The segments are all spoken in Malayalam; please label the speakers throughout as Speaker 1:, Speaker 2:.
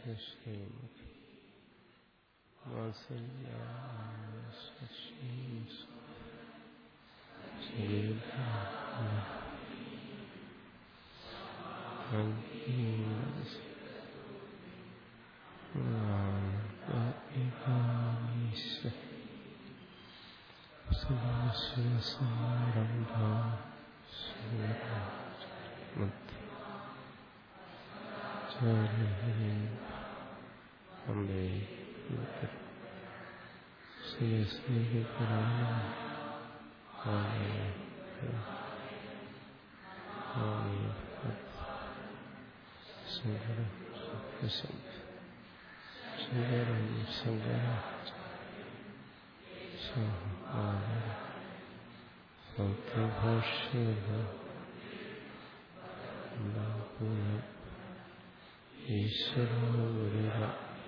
Speaker 1: ശങ്കരം ശങ്കര സത്യഭാഷ്യ ഈശ്വര ഗുരുര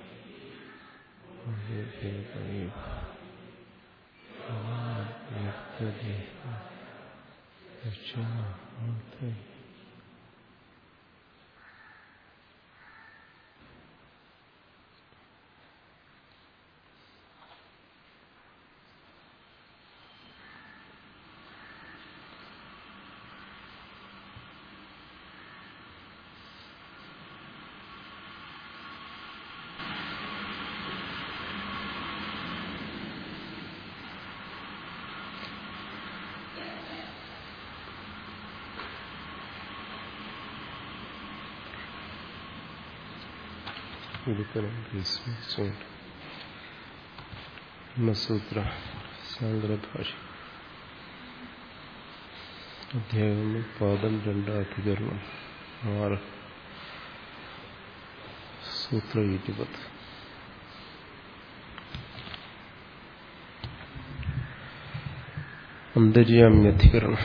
Speaker 1: ദക്ഷിണാമൂർത്തി എടുക്കണം വിസ്മരിച്ചുകൊണ്ട് ബ്രഹ്മസൂത്ര ശാങ്കരഭാഷ അധ്യായം പാദം രണ്ട് അധികരണം ആറ് സൂത്ര ഇരുപത് അന്തര്യാമ്യധികരണം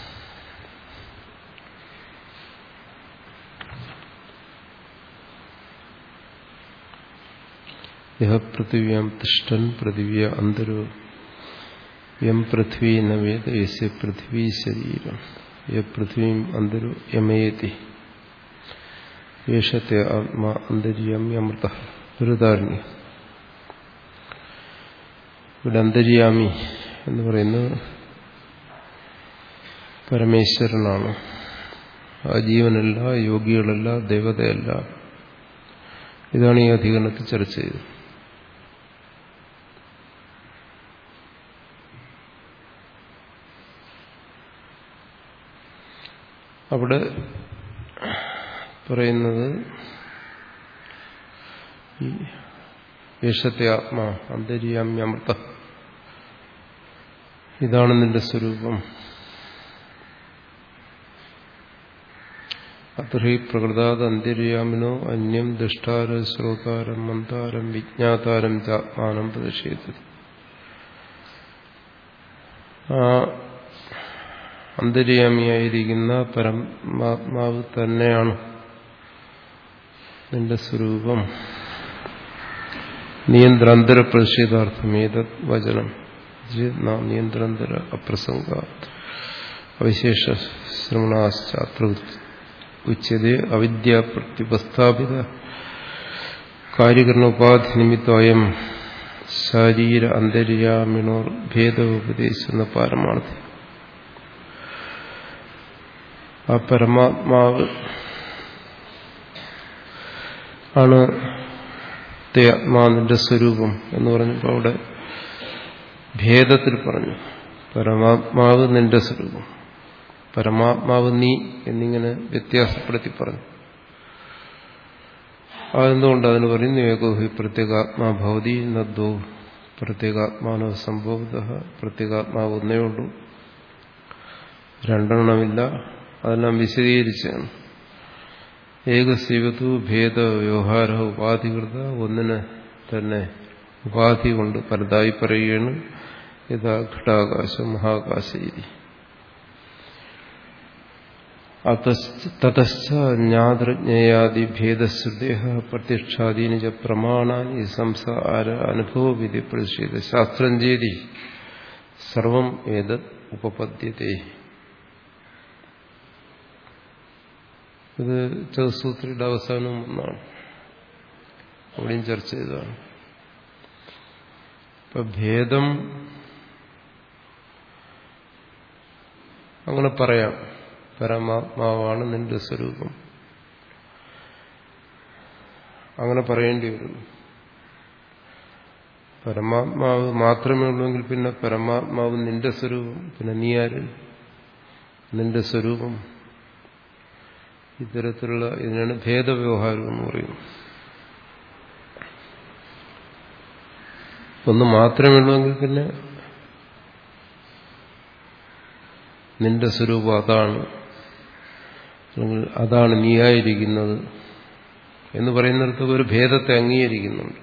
Speaker 1: യഹ പൃഥിവ്യാം തിഷ്ടൻ പൃഥിവ്യ അന്തരോ യം പൃഥ്വീ ന വേദ യസ്യ പൃഥ്വീ ശരീരം യ പൃഥ്വീം അന്തരോ യമയതി യേശത്തെ ആത്മാ അന്തര്യാമ്യമൃത ഗുരുധാരണി ഇവിടെ അന്തര്യാമി എന്ന് പറയുന്നത് പരമേശ്വരനാണ് ആ ജീവനല്ല യോഗികളല്ല ദേവതയല്ല ഇതാണ് ഈ അധികരണത്തിൽ ചർച്ച ചെയ്തത് അവിടെ പറയുന്നത് ഈ യേശത്തെ ആത്മാ അന്തര്യാമ്യമൃത ഇതാണ് നിന്റെ സ്വരൂപം അത്രഹി പ്രകൃതാത് അന്തര്യാമിനോ അന്യം ദുഷ്ടാര ശ്രോതാരം മന്ദാരം വിജ്ഞാതാരം ചാത്മാനം പ്രതിഷേധം ആ അന്തര്യാമിയായിരിക്കുന്ന പരമാത്മാവ് തന്നെയാണ് നിന്റെ സ്വരൂപം നിയന്ത്രാന്തര പ്രതിഷേധാർത്ഥം ഏതത് വചനം നിയന്ത്രാന്തര അപ്രസംഗ അവിശേഷ ശ്രവണാശ്ചാത്ര ഉച്ചത് അവിദ്യ പ്രത്യുപസ്ഥാപിത കാര്യകരണ ഉപാധി നിമിത്തം ശരീര അന്തര്യാമിണോർ ഭേദോപദേശിക്കുന്ന പാരമാർത്ഥം ആ പരമാത്മാവ് ആണ് ആത്മാവിന്റെ സ്വരൂപം എന്ന് പറഞ്ഞപ്പോൾ അവിടെ ഭേദത്തിൽ പറഞ്ഞു പരമാത്മാവ് നിന്റെ സ്വരൂപം പരമാത്മാവ് നീ എന്നിങ്ങനെ വ്യത്യാസപ്പെടുത്തി പറഞ്ഞു അതെന്തുകൊണ്ട് അതിന് പറയുന്നു ഏകോഹി പ്രത്യേകാത്മാ ഭവതി നദ്ദോ പ്രത്യേകാത്മാനോ സംഭവത പ്രത്യേകാത്മാവ് ഒന്നേ ഉള്ളൂ രണ്ടെണ്ണമില്ല അതെല്ലാം വിശദീകരിച്ചാണ് ഏകശിവതു ഭേദ വ്യവഹാര ഉപാധികൃത ഒന്നിന് തന്നെ ഉപാധി കൊണ്ട് പലതായി പറയുകയാണ് യഥാ ഘടാകാശം മഹാകാശ ഇതി തതശ്ചാതൃജ്ഞയാദി ഭേദശ്രുദേഹ പ്രത്യക്ഷാദീനി ച പ്രമാണാനി സംസാര അനുഭവവിധി പ്രതിഷേധ ശാസ്ത്രം ചേതി സർവം ഏതത് ഉപപദ്യത്തെ ഇത് ചതുസൂത്രിയുടെ അവസാനം ഒന്നാണ് അവിടെയും ചർച്ച ചെയ്തതാണ് ഇപ്പൊ ഭേദം അങ്ങനെ പറയാം പരമാത്മാവാണ് നിന്റെ സ്വരൂപം അങ്ങനെ പറയേണ്ടി വരും പരമാത്മാവ് മാത്രമേ ഉള്ളൂവെങ്കിൽ പിന്നെ പരമാത്മാവ് നിന്റെ സ്വരൂപം പിന്നെ നീ ആര് നിന്റെ സ്വരൂപം ഇത്തരത്തിലുള്ള ഇതിനാണ് ഭേദവ്യവഹാരം എന്ന് പറയുന്നത് ഒന്ന് മാത്രമേ ഉള്ളൂവെങ്കിൽ പിന്നെ നിന്റെ സ്വരൂപം അതാണ് അല്ലെങ്കിൽ അതാണ് നീയായിരിക്കുന്നത് എന്ന് പറയുന്നിടത്ത് ഒരു ഭേദത്തെ അംഗീകരിക്കുന്നുണ്ട്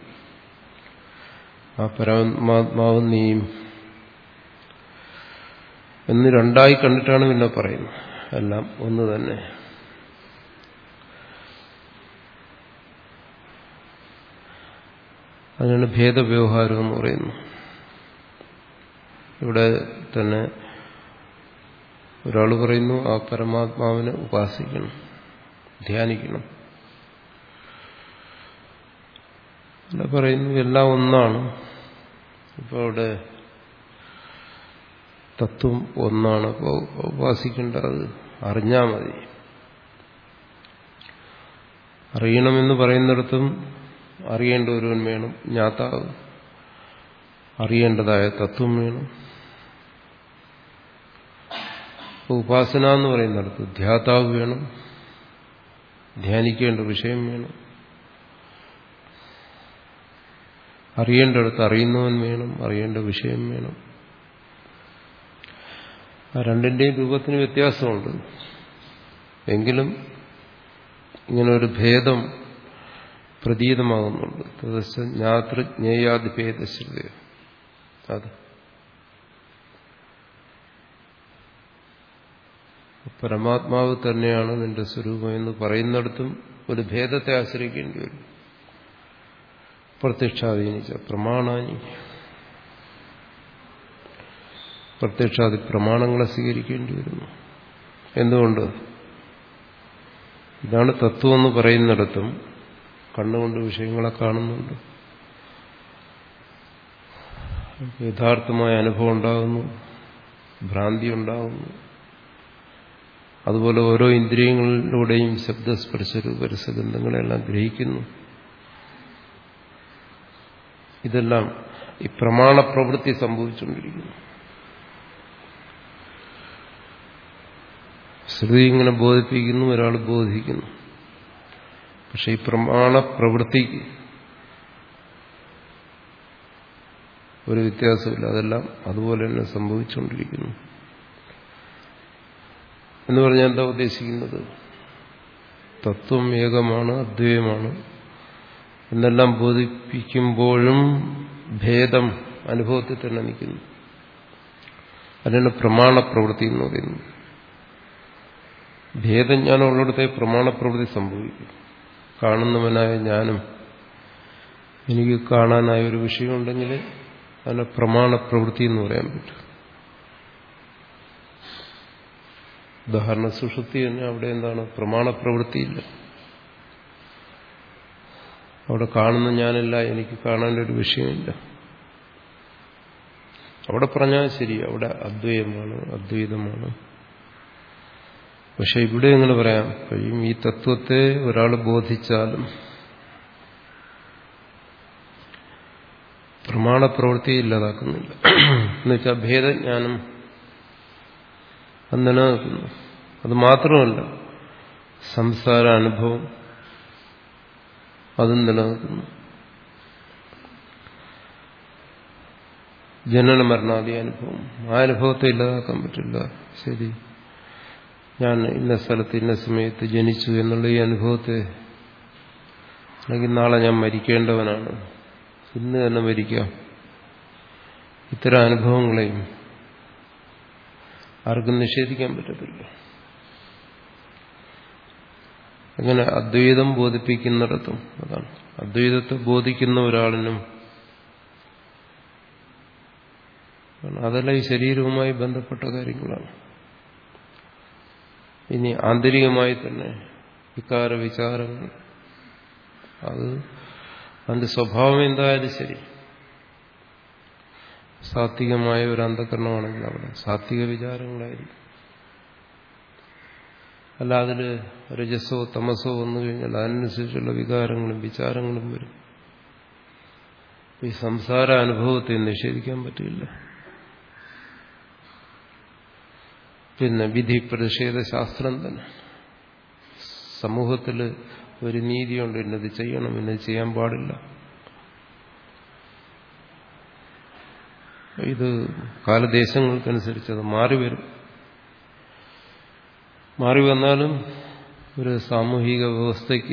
Speaker 1: ആ പരമാത്മാവും നീയും എന്ന് രണ്ടായി കണ്ടിട്ടാണ് പിന്നെ പറയുന്നത് എല്ലാം ഒന്ന് തന്നെ അതിനാണ് ഭേദവ്യവഹാരം എന്ന് പറയുന്നത് ഇവിടെ തന്നെ ഒരാൾ പറയുന്നു ആ പരമാത്മാവിനെ ഉപാസിക്കണം ധ്യാനിക്കണം അല്ല പറയുന്നു എല്ലാം ഒന്നാണ് ഇപ്പോൾ അവിടെ തത്വം ഒന്നാണ് അപ്പോൾ ഉപാസിക്കേണ്ടത് അറിഞ്ഞാൽ മതി അറിയണമെന്ന് പറയുന്നിടത്തും അറിയേണ്ട ഒരുവൻ വേണം ജ്ഞാതാവ് അറിയേണ്ടതായ തത്വം വേണം ഉപാസന എന്ന് പറയുന്നിടത്ത് ധ്യാതാവ് വേണം ധ്യാനിക്കേണ്ട വിഷയം വേണം അറിയേണ്ടടുത്ത് അറിയുന്നവൻ വേണം അറിയേണ്ട വിഷയം വേണം ആ രണ്ടിന്റെയും രൂപത്തിന് വ്യത്യാസമുണ്ട് എങ്കിലും ഇങ്ങനെ ഒരു ഭേദം പ്രതീതമാകുന്നുണ്ട് ജ്ഞാതൃജ്ഞേയാദിഭേദശ്രുത അത് പരമാത്മാവ് തന്നെയാണ് നിന്റെ സ്വരൂപം എന്ന് പറയുന്നിടത്തും ഒരു ഭേദത്തെ ആശ്രയിക്കേണ്ടി വരും പ്രത്യക്ഷാധീനിച്ച പ്രമാണാനി പ്രത്യക്ഷാദി പ്രമാണങ്ങളെ സ്വീകരിക്കേണ്ടി വരുന്നു എന്തുകൊണ്ട് ഇതാണ് തത്വം എന്ന് പറയുന്നിടത്തും കണ്ണുകൊണ്ട് വിഷയങ്ങളെ കാണുന്നുണ്ട് യഥാർത്ഥമായ അനുഭവം ഉണ്ടാകുന്നു ഭ്രാന്തി ഉണ്ടാകുന്നു അതുപോലെ ഓരോ ഇന്ദ്രിയങ്ങളിലൂടെയും ശബ്ദസ്പർശ രൂപരസഗന്ധങ്ങളെല്ലാം ഗ്രഹിക്കുന്നു ഇതെല്ലാം ഈ പ്രമാണപ്രവൃത്തി സംഭവിച്ചുകൊണ്ടിരിക്കുന്നു ശ്രുതി ഇങ്ങനെ ബോധിപ്പിക്കുന്നു ഒരാൾ ബോധിക്കുന്നു പക്ഷെ ഈ പ്രമാണപ്രവൃത്തിക്ക് ഒരു വ്യത്യാസമില്ല അതെല്ലാം അതുപോലെ തന്നെ സംഭവിച്ചുകൊണ്ടിരിക്കുന്നു എന്ന് പറഞ്ഞാൽ എന്താ ഉദ്ദേശിക്കുന്നത് തത്വം ഏകമാണ് അദ്വൈതമാണ് എന്നെല്ലാം ബോധിപ്പിക്കുമ്പോഴും ഭേദം അനുഭവത്തിൽ തന്നെ നിൽക്കുന്നു അതിനാണ് പ്രമാണപ്രവൃത്തി എന്ന് പറയുന്നത് ഭേദജ്ഞാനം ഉള്ളിടത്തെ പ്രമാണപ്രവൃത്തി സംഭവിക്കും കാണുന്നവനായ ഞാനും എനിക്ക് കാണാനായ ഒരു വിഷയമുണ്ടെങ്കിൽ അതിനെ പ്രമാണപ്രവൃത്തി എന്ന് പറയാൻ പറ്റും ഉദാഹരണ സുഷുപ്തി തന്നെ അവിടെ എന്താണ് പ്രമാണപ്രവൃത്തിയില്ല അവിടെ കാണുന്ന ഞാനല്ല എനിക്ക് കാണാനൊരു വിഷയമില്ല അവിടെ പറഞ്ഞാൽ ശരി അവിടെ അദ്വൈതമാണ് അദ്വൈതമാണ് പക്ഷെ ഇവിടെ എങ്ങനെ പറയാം കഴിയും ഈ തത്വത്തെ ഒരാൾ ബോധിച്ചാലും പ്രമാണപ്രവൃത്തി ഇല്ലാതാക്കുന്നില്ല എന്നുവെച്ചാൽ ഭേദജ്ഞാനം അത് നിലനിൽക്കുന്നു അത് മാത്രമല്ല സംസാര അനുഭവം അതും നിലനിൽക്കുന്നു ജനന മരണാദി അനുഭവം ആ അനുഭവത്തെ ഇല്ലാതാക്കാൻ പറ്റില്ല ശരി ഞാൻ ഇന്ന സ്ഥലത്ത് ഇന്ന സമയത്ത് ജനിച്ചു എന്നുള്ള ഈ അനുഭവത്തെ അല്ലെങ്കിൽ നാളെ ഞാൻ മരിക്കേണ്ടവനാണ് ഇന്ന് തന്നെ മരിക്കാം ഇത്തരം അനുഭവങ്ങളെയും ആർക്കും നിഷേധിക്കാൻ പറ്റത്തില്ല അങ്ങനെ അദ്വൈതം ബോധിപ്പിക്കുന്നിടത്തും അതാണ് അദ്വൈതത്തെ ബോധിക്കുന്ന ഒരാളിനും അതെല്ലാം ഈ ശരീരവുമായി ബന്ധപ്പെട്ട കാര്യങ്ങളാണ് ഇനി ആന്തരികമായി തന്നെ വികാര വിചാരങ്ങൾ അത് അതിന്റെ സ്വഭാവം എന്തായാലും ശരി സാത്വികമായ ഒരു അന്ധകരണമാണെങ്കിൽ അവിടെ സാത്വിക വിചാരങ്ങളായിരിക്കും അല്ല അതിൽ രജസോ തമസോ വന്നു കഴിഞ്ഞാൽ അതിനനുസരിച്ചുള്ള വികാരങ്ങളും വിചാരങ്ങളും വരും ഈ സംസാര അനുഭവത്തെ നിഷേധിക്കാൻ പറ്റില്ല പിന്നെ വിധി പ്രതിഷേധ ശാസ്ത്രം തന്നെ സമൂഹത്തിൽ ഒരു നീതിയുണ്ട് ഇന്നത് ചെയ്യണം ഇന്നത് ചെയ്യാൻ പാടില്ല ഇത് കാലദേശങ്ങൾക്കനുസരിച്ച് അത് മാറി വരും മാറി വന്നാലും ഒരു സാമൂഹിക വ്യവസ്ഥയ്ക്ക്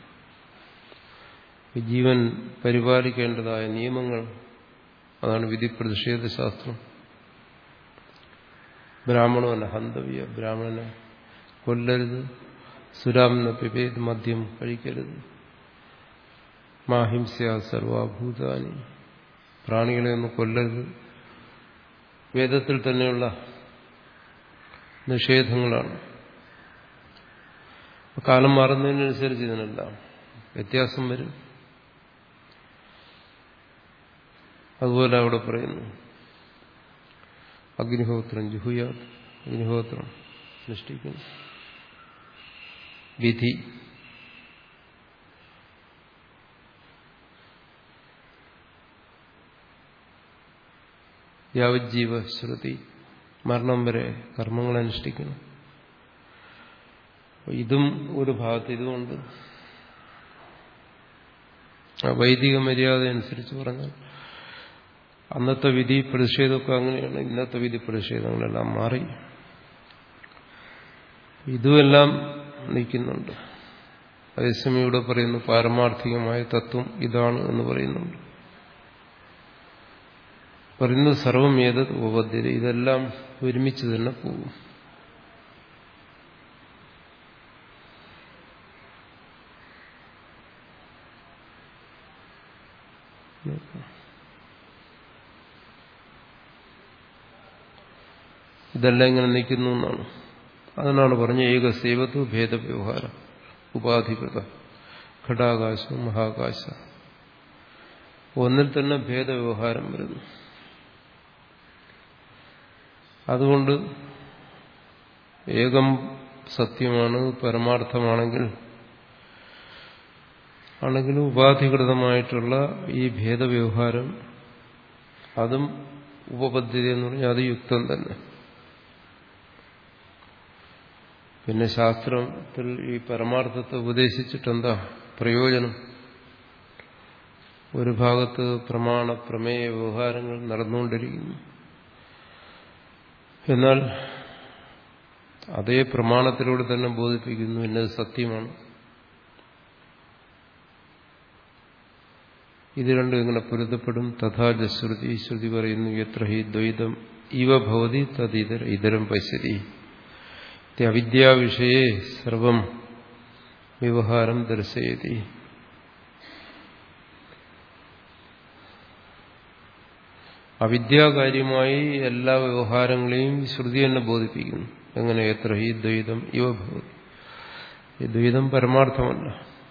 Speaker 1: ജീവൻ പരിപാലിക്കേണ്ടതായ നിയമങ്ങൾ അതാണ് വിധി പ്രതിഷേധ ശാസ്ത്രം ബ്രാഹ്മണമല്ല ഹന്തവ്യ ബ്രാഹ്മണനെ കൊല്ലരുത് സുരാമെന്ന പിപേത് മദ്യം കഴിക്കരുത് മാഹിംസ്യ സർവാഭൂതാനി പ്രാണികളെ ഒന്നും കൊല്ലരുത് വേദത്തിൽ തന്നെയുള്ള നിഷേധങ്ങളാണ് കാലം മാറുന്നതിനനുസരിച്ച് ഇതിനെല്ലാം വ്യത്യാസം വരും അതുപോലെ അവിടെ പറയുന്നു അഗ്നിഹോത്രം ജുഹുയ അഗ്നിഹോത്രം അനുഷ്ഠിക്കുന്നു വിധി യാവജ്ജീവ ശ്രുതി മരണം വരെ കർമ്മങ്ങൾ അനുഷ്ഠിക്കണം ഇതും ഒരു ഭാഗത്ത് ഇതുകൊണ്ട് വൈദിക മര്യാദ അനുസരിച്ച് പറഞ്ഞാൽ അന്നത്തെ വിധി പ്രതിഷേധമൊക്കെ അങ്ങനെയാണ് ഇന്നത്തെ വിധി പ്രതിഷേധങ്ങളെല്ലാം മാറി ഇതുമെല്ലാം നിൽക്കുന്നുണ്ട് അതേസമയം ഇവിടെ പറയുന്നു പാരമാർത്ഥികമായ തത്വം ഇതാണ് എന്ന് പറയുന്നുണ്ട് പറയുന്നത് സർവം ഏതത് ഉപപദ്ധ്യത ഇതെല്ലാം ഒരുമിച്ച് തന്നെ പോകും ഇതെല്ലാം ഇങ്ങനെ നിൽക്കുന്നു എന്നാണ് അതിനാണ് പറഞ്ഞ ഏക സേവത്വ ഭേദവ്യവഹാരം ഉപാധികൃത ഘടാകാശം മഹാകാശ ഒന്നിൽ തന്നെ ഭേദവ്യവഹാരം വരുന്നു അതുകൊണ്ട് ഏകം സത്യമാണ് പരമാർത്ഥമാണെങ്കിൽ ആണെങ്കിലും ഉപാധികൃതമായിട്ടുള്ള ഈ ഭേദവ്യവഹാരം അതും ഉപപദ്ധതി എന്ന് പറഞ്ഞാൽ അത് യുക്തം തന്നെ പിന്നെ ശാസ്ത്രത്തിൽ ഈ പരമാർത്ഥത്തെ ഉപദേശിച്ചിട്ടെന്താ പ്രയോജനം ഒരു ഭാഗത്ത് പ്രമാണ പ്രമേയ വ്യവഹാരങ്ങൾ നടന്നുകൊണ്ടിരിക്കുന്നു എന്നാൽ അതേ പ്രമാണത്തിലൂടെ തന്നെ ബോധിപ്പിക്കുന്നു എന്നത് സത്യമാണ് ഇത് രണ്ടും ഇങ്ങനെ പൊരുത്തപ്പെടും തഥാജ ശ്രുതി ശ്രുതി പറയുന്നു എത്ര ഹി ദ്വൈതം ഇവ ഭവതി തദിതര ഇതരം പശ്യതി അവിദ്യാവിഷയെ സർവം വ്യവഹാരം ദർശയതി അവിദ്യാകാര്യമായി എല്ലാ വ്യവഹാരങ്ങളെയും ശ്രുതി തന്നെ ബോധിപ്പിക്കുന്നു എങ്ങനെ എത്ര ഈ ദ്വൈതം ഇവ ഭവതി ഈ ദ്വൈതം പരമാർത്ഥമല്ല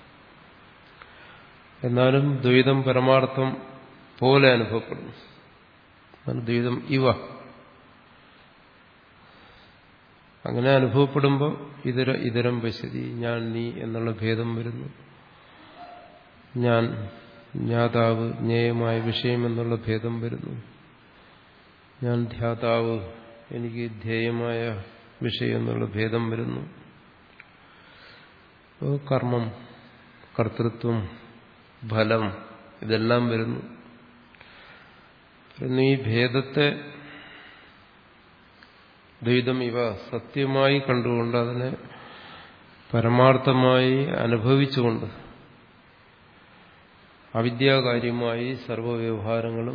Speaker 1: എന്നാലും ദ്വൈതം പരമാർത്ഥം പോലെ അനുഭവപ്പെടുന്നു ദ്വൈതം ഇവ അങ്ങനെ അനുഭവപ്പെടുമ്പോൾ ഇതര ഇതരം പശ്യതി ഞാൻ നീ എന്നുള്ള ഭേദം വരുന്നു ഞാൻ ജ്ഞാതാവ് ജ്ഞേയമായ വിഷയം എന്നുള്ള ഭേദം വരുന്നു ഞാൻ ധ്യാതാവ് എനിക്ക് ധ്യേയമായ വിഷയം എന്നുള്ള ഭേദം വരുന്നു കർമ്മം കർത്തൃത്വം ഫലം ഇതെല്ലാം വരുന്നു പിന്നെ ഈ ഭേദത്തെ ദ്വൈതം ഇവ സത്യമായി കണ്ടുകൊണ്ട് അതിനെ പരമാർത്ഥമായി അനുഭവിച്ചുകൊണ്ട് അവിദ്യാകാര്യമായി സർവവ്യവഹാരങ്ങളും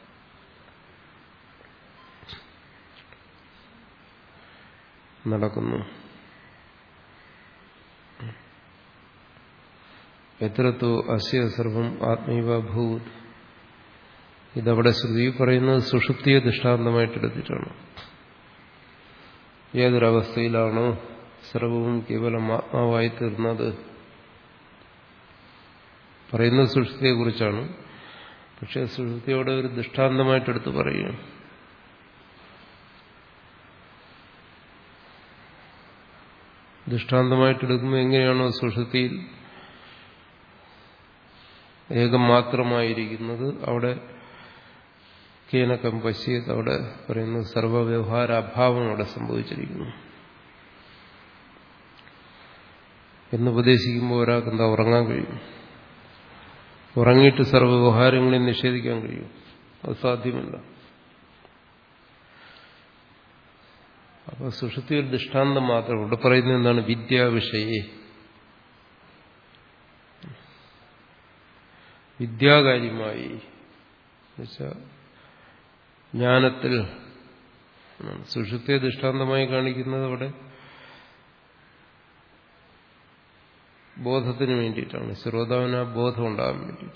Speaker 1: നടക്കുന്നു എത്രത്തോ അസ്യ സർവം ആത്മീവ ഭൂത് ഇതവിടെ ശ്രുതി പറയുന്നത് സുഷുപ്തിയെ ദൃഷ്ടാന്തമായിട്ടെടുത്തിട്ടാണ് ഏതൊരവസ്ഥയിലാണോ സർവവും കേവലം ആത്മാവായി തീർന്നത് പറയുന്നത് സുഷുതിയെക്കുറിച്ചാണ് പക്ഷെ സുഷുതിയോടെ ഒരു ദൃഷ്ടാന്തമായിട്ടെടുത്ത് പറയുകയാണ് ദൃഷ്ടാന്തമായിട്ടെടുക്കുമ്പോൾ എങ്ങനെയാണോ സുഷുതിയിൽ ഏകം മാത്രമായിരിക്കുന്നത് അവിടെ കീനക്കം പശ്യത് അവിടെ പറയുന്നത് സർവവ്യവഹാര അഭാവം അവിടെ സംഭവിച്ചിരിക്കുന്നു എന്ന് ഉപദേശിക്കുമ്പോൾ ഒരാൾക്ക് എന്താ ഉറങ്ങാൻ കഴിയും ഉറങ്ങിയിട്ട് സർവ്വവ്യവഹാരങ്ങളെ നിഷേധിക്കാൻ കഴിയും അത് സാധ്യമല്ല അപ്പൊ സുഷുതി ഒരു ദൃഷ്ടാന്തം മാത്രം ഇവിടെ പറയുന്നത് എന്താണ് വിദ്യാവിഷയെ വിദ്യാകാര്യമായി എന്നുവെച്ചാൽ ജ്ഞാനത്തിൽ സുഷുപ്തിയെ ദൃഷ്ടാന്തമായി കാണിക്കുന്നത് അവിടെ ബോധത്തിന് വേണ്ടിയിട്ടാണ് ശ്രോതാവിന് ആ ബോധം ഉണ്ടാകാൻ വേണ്ടിയിട്ട്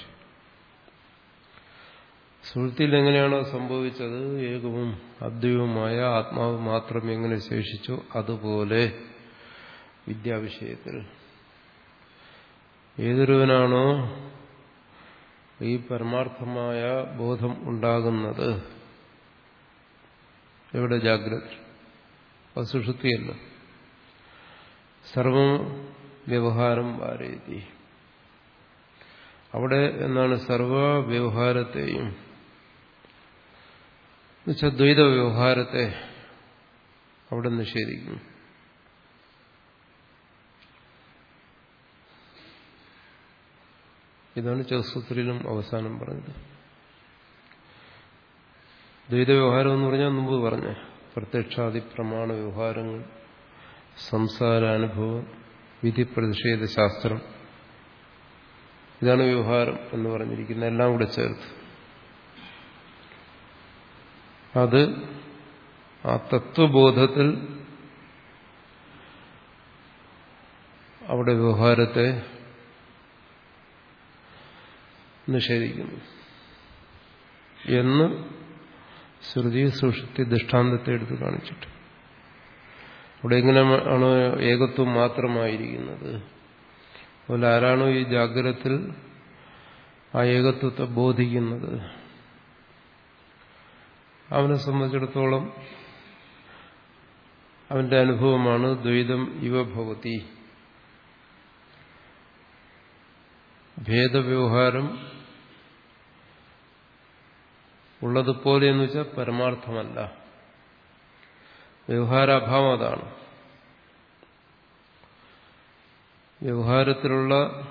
Speaker 1: സുഹൃത്തിയിൽ എങ്ങനെയാണോ സംഭവിച്ചത് ഏകവും അദ്വൈവുമായ ആത്മാവ് മാത്രം എങ്ങനെ ശേഷിച്ചോ അതുപോലെ വിദ്യാവിഷയത്തിൽ ഏതൊരുവനാണോ ഈ പരമാർത്ഥമായ ബോധം ഉണ്ടാകുന്നത് എവിടെ ജാഗ്രത അത് സുഷുപ്തിയല്ല സർവം വ്യവഹാരം വാരയതി അവിടെ എന്നാണ് സർവ വ്യവഹാരത്തെയും എന്നുവെച്ചാൽ ദ്വൈത വ്യവഹാരത്തെ അവിടെ നിഷേധിക്കുന്നു ഇതാണ് ചതുസൂത്രിയിലും അവസാനം പറഞ്ഞത് ദ്വൈത വ്യവഹാരം എന്ന് പറഞ്ഞാൽ മുമ്പ് പറഞ്ഞ പ്രത്യക്ഷാദി പ്രമാണ വ്യവഹാരങ്ങൾ സംസാരാനുഭവം വിധി പ്രതിഷേധ ശാസ്ത്രം ഇതാണ് വ്യവഹാരം എന്ന് പറഞ്ഞിരിക്കുന്ന എല്ലാം കൂടെ ചേർത്ത് അത് ആ തത്വബോധത്തിൽ അവിടെ വ്യവഹാരത്തെ നിഷേധിക്കുന്നു എന്ന് ശ്രുതി സുഷുപ്തി ദൃഷ്ടാന്തത്തെ എടുത്ത് കാണിച്ചിട്ട് അവിടെ എങ്ങനെയാണോ ഏകത്വം മാത്രമായിരിക്കുന്നത് അതുപോലെ ആരാണോ ഈ ജാഗ്രതത്തിൽ ആ ഏകത്വത്തെ ബോധിക്കുന്നത് അവനെ സംബന്ധിച്ചിടത്തോളം അവന്റെ അനുഭവമാണ് ദ്വൈതം ഇവ ഭവതി ഭേദവ്യവഹാരം ഉള്ളതുപോലെ എന്ന് വെച്ചാൽ പരമാർത്ഥമല്ല വ്യവഹാരാഭാവം അതാണ് വ്യവഹാരത്തിലുള്ള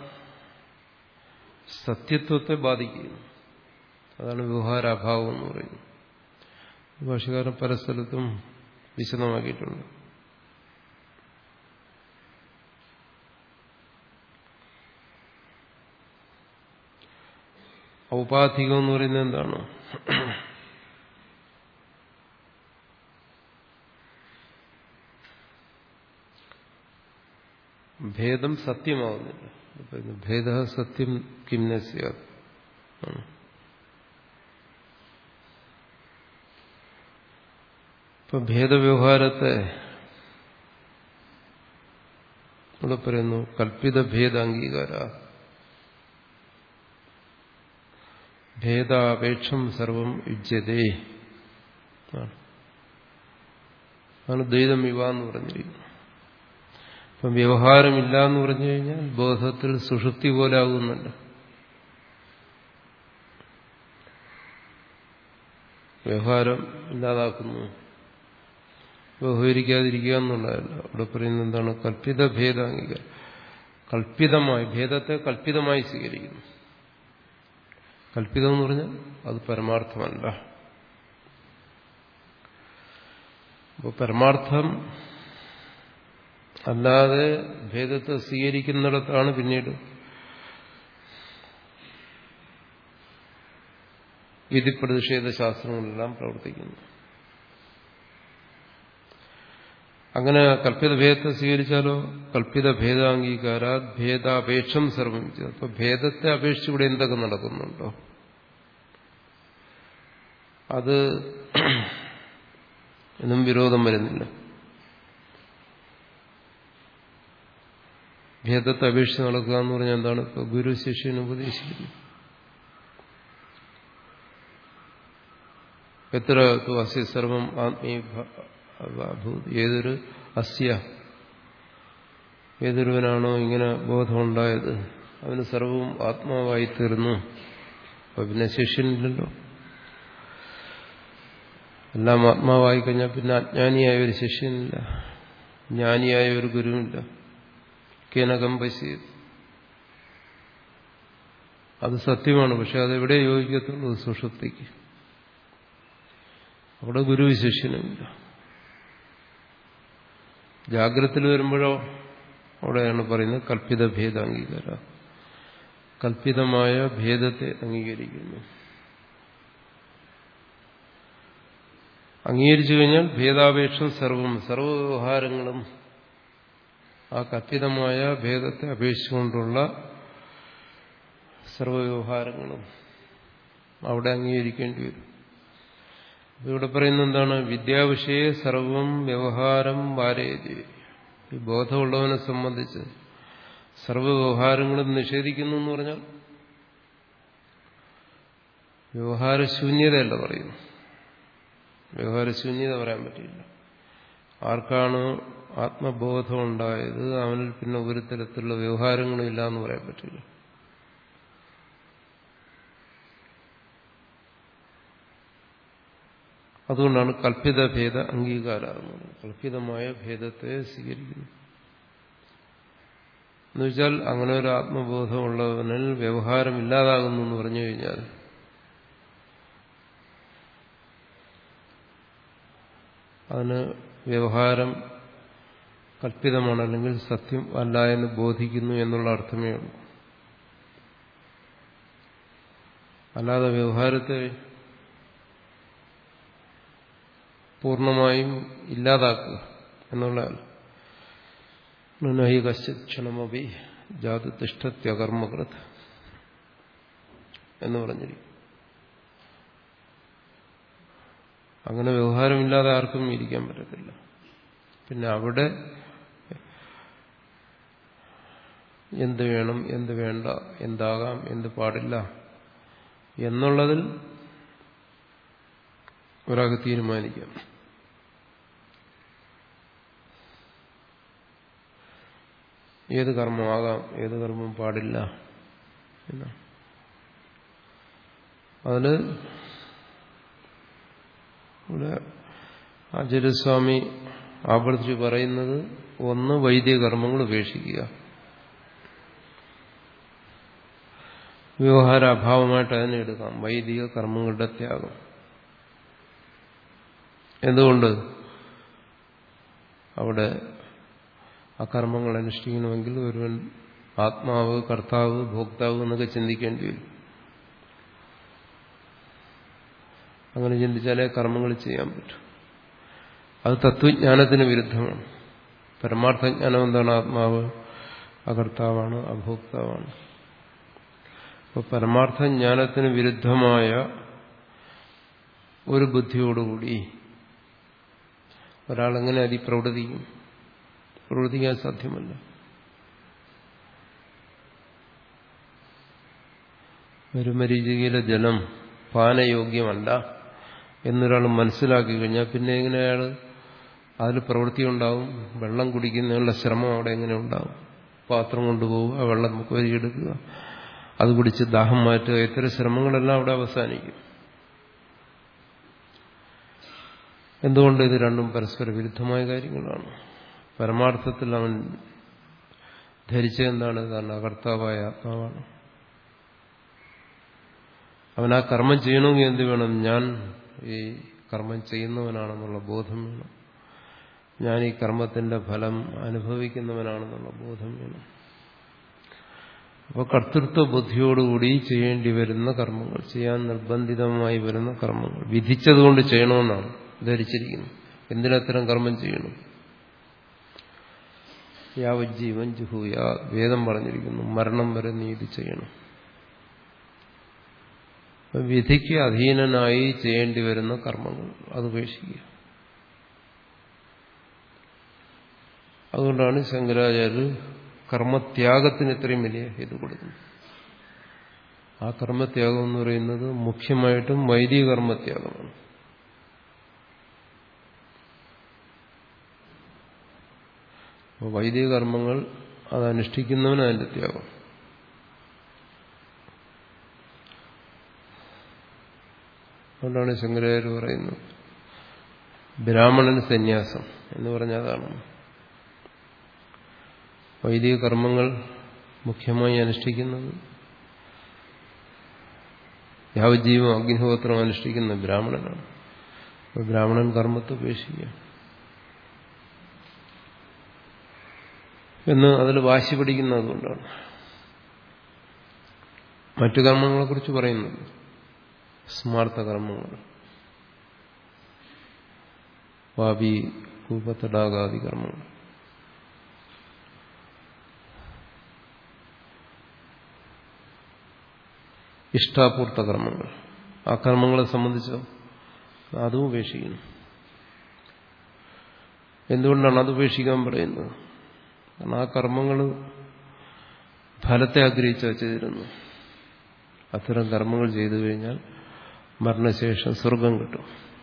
Speaker 1: സത്യത്വത്തെ ബാധിക്കുന്നു അതാണ് വ്യവഹാരാഭാവം എന്ന് പറയുന്നത് ഭാഷകാരൻ പല സ്ഥലത്തും വിശദമാക്കിയിട്ടുണ്ട് ഔപാധികം എന്ന് പറയുന്നത് എന്താണ് ഭേദം സത്യമാവുന്നില്ല ഭേദ സത്യം കിംനസ്യ ഇപ്പൊ ഭേദവ്യവഹാരത്തെ ഇവിടെ പറയുന്നു കൽപ്പിത ഭേദ അംഗീകാര ഭേദാപേക്ഷം സർവം യുജ്യതേ ആണ് ദ്വൈതം ഇവ എന്ന് പറഞ്ഞിരിക്കുന്നു അപ്പം വ്യവഹാരമില്ല എന്ന് പറഞ്ഞു കഴിഞ്ഞാൽ ബോധത്തിൽ സുഷുപ്തി പോലെ ആകുന്നുണ്ട് വ്യവഹാരം ഇല്ലാതാക്കുന്നു വ്യവഹരിക്കാതിരിക്കുക എന്നുള്ളതല്ല അവിടെ പറയുന്നത് എന്താണ് കൽപ്പിത ഭേദാംഗിക കൽപ്പിതമായി ഭേദത്തെ കൽപ്പിതമായി സ്വീകരിക്കുന്നു കൽപ്പിതം എന്ന് പറഞ്ഞാൽ അത് പരമാർത്ഥമല്ല അപ്പോൾ പരമാർത്ഥം അല്ലാതെ ഭേദത്തെ സ്വീകരിക്കുന്നിടത്താണ് പിന്നീട് വിധിപ്രതിഷേധ ശാസ്ത്രങ്ങളെല്ലാം പ്രവർത്തിക്കുന്നു അങ്ങനെ കൽപ്പിത ഭേദത്തെ സ്വീകരിച്ചാലോ കൽപ്പിത ഭേദാംഗീകാരാ ഭേദാപേക്ഷം സർവം അപ്പൊ ഭേദത്തെ അപേക്ഷിച്ച് ഇവിടെ എന്തൊക്കെ നടക്കുന്നുണ്ടോ അത് എന്നും വിരോധം വരുന്നില്ല ഭേദത്തെ അപേക്ഷിച്ച് നടക്കുക എന്ന് പറഞ്ഞാൽ എന്താണ് ഇപ്പൊ ഗുരു ശിഷ്യന് ഉപദേശിക്കുന്നത് എത്ര അസ്യ സർവം ആത്മീഭൂത് ഏതൊരു അസ്യ ഏതൊരുവനാണോ ഇങ്ങനെ ബോധമുണ്ടായത് അവന് സർവവും ആത്മാവായി തീർന്നു അപ്പൊ പിന്നെ ശിഷ്യനില്ലല്ലോ എല്ലാം ആത്മാവായി കഴിഞ്ഞാൽ പിന്നെ അജ്ഞാനിയായ ഒരു ശിഷ്യനില്ല ജ്ഞാനിയായ ഒരു ഗുരുവില്ല കേനകം പശ്യത് അത് സത്യമാണ് പക്ഷെ അതെവിടെ യോജിക്കത്തുള്ളൂ സുഷുപ്തിക്ക് അവിടെ ഗുരു ശിഷ്യനുമില്ല ജാഗ്രത്തിൽ വരുമ്പോഴോ അവിടെയാണ് പറയുന്നത് കൽപ്പിത ഭേദ അംഗീകാര കൽപ്പിതമായ ഭേദത്തെ അംഗീകരിക്കുന്നു അംഗീകരിച്ചു കഴിഞ്ഞാൽ ഭേദാപേക്ഷം സർവം സർവ്വവ്യവഹാരങ്ങളും ആ കൽപ്പിതമായ ഭേദത്തെ അപേക്ഷിച്ചുകൊണ്ടുള്ള സർവ്വവ്യവഹാരങ്ങളും അവിടെ അംഗീകരിക്കേണ്ടി വരും ഇവിടെ പറയുന്നത് എന്താണ് വിദ്യാവിഷയെ സർവം വ്യവഹാരം വാരേതി ഈ ബോധമുള്ളവനെ സംബന്ധിച്ച് സർവ്വവ്യവഹാരങ്ങളും നിഷേധിക്കുന്നു എന്ന് പറഞ്ഞാൽ വ്യവഹാരശൂന്യതയല്ല പറയുന്നു വ്യവഹാരശൂന്യത പറയാൻ പറ്റില്ല ആർക്കാണ് ആത്മബോധം ഉണ്ടായത് അവനിൽ പിന്നെ ഒരു തരത്തിലുള്ള വ്യവഹാരങ്ങളും ഇല്ല എന്ന് പറയാൻ പറ്റില്ല അതുകൊണ്ടാണ് കൽപ്പിത ഭേദ അംഗീകാരം കൽപ്പിതമായ ഭേദത്തെ സ്വീകരിക്കുന്നു എന്നുവെച്ചാൽ അങ്ങനെ ഒരു ആത്മബോധമുള്ളവനിൽ വ്യവഹാരം ഇല്ലാതാകുന്നു എന്ന് പറഞ്ഞു കഴിഞ്ഞാൽ അതിന് വ്യവഹാരം കൽപ്പിതമാണ് അല്ലെങ്കിൽ സത്യം അല്ല എന്ന് ബോധിക്കുന്നു എന്നുള്ള അർത്ഥമേ ഉള്ളൂ അല്ലാതെ വ്യവഹാരത്തെ പൂർണ്ണമായും ഇല്ലാതാക്കുക എന്നുള്ളതല്ല നഹി കശ്ചിത് ക്ഷണമപി ജാതുതിഷ്ഠത്യകർമ്മകൃത് എന്ന് പറഞ്ഞിരിക്കും അങ്ങനെ വ്യവഹാരമില്ലാതെ ആർക്കും ഇരിക്കാൻ പറ്റത്തില്ല പിന്നെ അവിടെ എന്ത് വേണം എന്ത് വേണ്ട എന്താകാം എന്ത് പാടില്ല എന്നുള്ളതിൽ ഒരാൾക്ക് തീരുമാനിക്കാം ഏത് കർമ്മമാകാം ഏത് കർമ്മം പാടില്ല എന്നാ അതില് ഇവിടെ ആചാര്യസ്വാമി ആവർത്തിച്ച് പറയുന്നത് ഒന്ന് വൈദിക കർമ്മങ്ങൾ ഉപേക്ഷിക്കുക വ്യവഹാരാഭാവമായിട്ട് അതിനെ എടുക്കാം വൈദിക കർമ്മങ്ങളുടെ ത്യാഗം എന്തുകൊണ്ട് അവിടെ ആ കർമ്മങ്ങൾ അനുഷ്ഠിക്കണമെങ്കിൽ ഒരുവൻ ആത്മാവ് കർത്താവ് ഭോക്താവ് എന്നൊക്കെ ചിന്തിക്കേണ്ടി വരും അങ്ങനെ ചിന്തിച്ചാലേ കർമ്മങ്ങൾ ചെയ്യാൻ പറ്റും അത് തത്വജ്ഞാനത്തിന് വിരുദ്ധമാണ് പരമാർത്ഥജ്ഞാനം എന്താണ് ആത്മാവ് അകർത്താവാണ് അഭോക്താവാണ് അപ്പോൾ പരമാർത്ഥജ്ഞാനത്തിന് വിരുദ്ധമായ ഒരു ബുദ്ധിയോടുകൂടി ഒരാളെങ്ങനെ അതി പ്രവർത്തിക്കും പ്രവർത്തിക്കാൻ സാധ്യമല്ല ഒരു മരീചികയിലെ ജലം പാനയോഗ്യമല്ല എന്നൊരാൾ മനസ്സിലാക്കി കഴിഞ്ഞാൽ പിന്നെ എങ്ങനെ അയാൾ അതിൽ പ്രവൃത്തി ഉണ്ടാവും വെള്ളം കുടിക്കുന്നതിനുള്ള ശ്രമം അവിടെ എങ്ങനെ ഉണ്ടാവും പാത്രം കൊണ്ടുപോവുക വെള്ളം കോരിയെടുക്കുക അത് കുടിച്ച് ദാഹം മാറ്റുക ഇത്തരം ശ്രമങ്ങളെല്ലാം അവിടെ അവസാനിക്കും എന്തുകൊണ്ട് ഇത് രണ്ടും പരസ്പര വിരുദ്ധമായ കാര്യങ്ങളാണ് പരമാർത്ഥത്തിൽ അവൻ ധരിച്ചതെന്താണ് കാരണം അകർത്താവായ ആത്മാവാണ് അവൻ ആ കർമ്മം ചെയ്യണമെങ്കിൽ എന്ത് വേണം ഞാൻ ഈ കർമ്മം ചെയ്യുന്നവനാണെന്നുള്ള ബോധം വേണം ഞാൻ ഈ കർമ്മത്തിന്റെ ഫലം അനുഭവിക്കുന്നവനാണെന്നുള്ള ബോധം വേണം അപ്പോൾ കർത്തൃത്വ ബുദ്ധിയോടുകൂടി ചെയ്യേണ്ടി വരുന്ന കർമ്മങ്ങൾ ചെയ്യാൻ നിർബന്ധിതമായി വരുന്ന കർമ്മങ്ങൾ വിധിച്ചതുകൊണ്ട് ചെയ്യണമെന്നാണ് ധരിച്ചിരിക്കുന്നത് എന്തിനത്തരം കർമ്മം ചെയ്യണം യാവജ്ജീവൻ ജുഹൂയ വേദം പറഞ്ഞിരിക്കുന്നു മരണം വരെ നീ ഇത് ചെയ്യണം വിധിക്ക് അധീനനായി ചെയ്യേണ്ടി വരുന്ന കർമ്മങ്ങൾ അത് ഉപേക്ഷിക്കുക അതുകൊണ്ടാണ് ശങ്കരാചാര്യർ കർമ്മത്യാഗത്തിന് ഇത്രയും വലിയ ഇത് കൊടുക്കുന്നു ആ കർമ്മത്യാഗം എന്ന് പറയുന്നത് മുഖ്യമായിട്ടും വൈദിക കർമ്മത്യാഗമാണ് അപ്പോൾ വൈദിക കർമ്മങ്ങൾ അത് അനുഷ്ഠിക്കുന്നവന് അതിൻ്റെ ത്യാഗം അതുകൊണ്ടാണ് ശങ്കരാചാര്യ പറയുന്നത് ബ്രാഹ്മണന് സന്യാസം എന്ന് പറഞ്ഞാൽ അതാണ് വൈദിക കർമ്മങ്ങൾ മുഖ്യമായി അനുഷ്ഠിക്കുന്നത് യാവജീവം അഗ്നിഹോത്രം അനുഷ്ഠിക്കുന്ന ബ്രാഹ്മണനാണ് അപ്പോൾ ബ്രാഹ്മണൻ കർമ്മത്തെ ഉപേക്ഷിക്കുക എന്ന് അതിൽ വാശി പിടിക്കുന്നതുകൊണ്ടാണ് മറ്റു കർമ്മങ്ങളെക്കുറിച്ച് പറയുന്നത് സ്മാർത്ഥ കർമ്മങ്ങൾ വാപി കൂപത്തടാകാദി കർമ്മങ്ങൾ ഇഷ്ടാപൂർത്ത കർമ്മങ്ങൾ ആ കർമ്മങ്ങളെ സംബന്ധിച്ചോ അതും ഉപേക്ഷിക്കുന്നു എന്തുകൊണ്ടാണ് അത് ഉപേക്ഷിക്കാൻ പറയുന്നത് കാരണം ആ കർമ്മങ്ങൾ ഫലത്തെ ആഗ്രഹിച്ചാ ചെയ്തിരുന്നു അത്തരം കർമ്മങ്ങൾ ചെയ്തു കഴിഞ്ഞാൽ മരണശേഷം സ്വർഗം കിട്ടും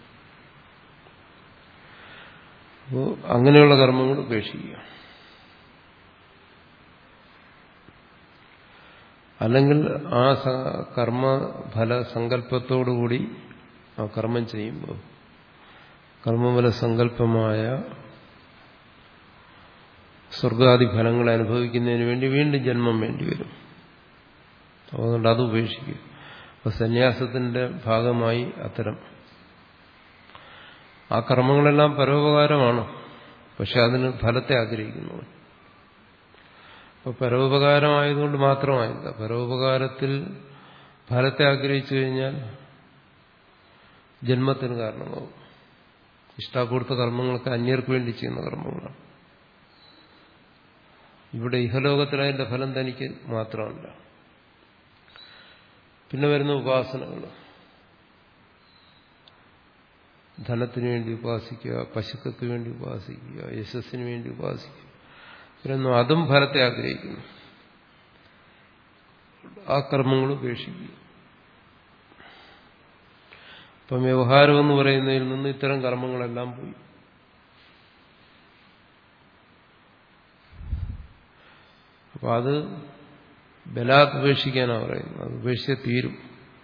Speaker 1: അപ്പോൾ അങ്ങനെയുള്ള കർമ്മങ്ങൾ ഉപേക്ഷിക്കുക അല്ലെങ്കിൽ ആ കർമ്മഫല സങ്കല്പത്തോടുകൂടി ആ കർമ്മം ചെയ്യുമ്പോൾ കർമ്മഫല സങ്കല്പമായ സ്വർഗാദി ഫലങ്ങൾ അനുഭവിക്കുന്നതിന് വേണ്ടി വീണ്ടും ജന്മം വേണ്ടി വരും അതുകൊണ്ട് അത് ഉപേക്ഷിക്കുക അപ്പൊ സന്യാസത്തിന്റെ ഭാഗമായി അത്തരം ആ കർമ്മങ്ങളെല്ലാം പരോപകാരമാണ് പക്ഷെ അതിന് ഫലത്തെ ആഗ്രഹിക്കുന്നു അപ്പൊ പരോപകാരമായതുകൊണ്ട് മാത്രമായില്ല പരോപകാരത്തിൽ ഫലത്തെ ആഗ്രഹിച്ചു കഴിഞ്ഞാൽ ജന്മത്തിന് കാരണമാവും ഇഷ്ടാപൂർത്ത കർമ്മങ്ങൾക്ക് അന്യർക്ക് വേണ്ടി ചെയ്യുന്ന കർമ്മങ്ങളാണ് ഇവിടെ ഇഹലോകത്തിൽ അതിന്റെ ഫലം തനിക്ക് മാത്രമല്ല പിന്നെ വരുന്ന ഉപാസനകൾ ധനത്തിന് വേണ്ടി ഉപാസിക്കുക പശുക്കൾക്ക് വേണ്ടി ഉപാസിക്കുക യശസ്സിന് വേണ്ടി ഉപാസിക്കുക ഇവരൊന്നും അതും ഫലത്തെ ആഗ്രഹിക്കുന്നു ആ കർമ്മങ്ങൾ ഉപേക്ഷിക്കുക ഇപ്പം വ്യവഹാരം എന്ന് പറയുന്നതിൽ നിന്ന് ഇത്തരം കർമ്മങ്ങളെല്ലാം പോയി അപ്പൊ അത് ബലാത് ഉപേക്ഷിക്കാനാണ് പറയുന്നത് അത് ഉപേക്ഷിച്ചേ തീരും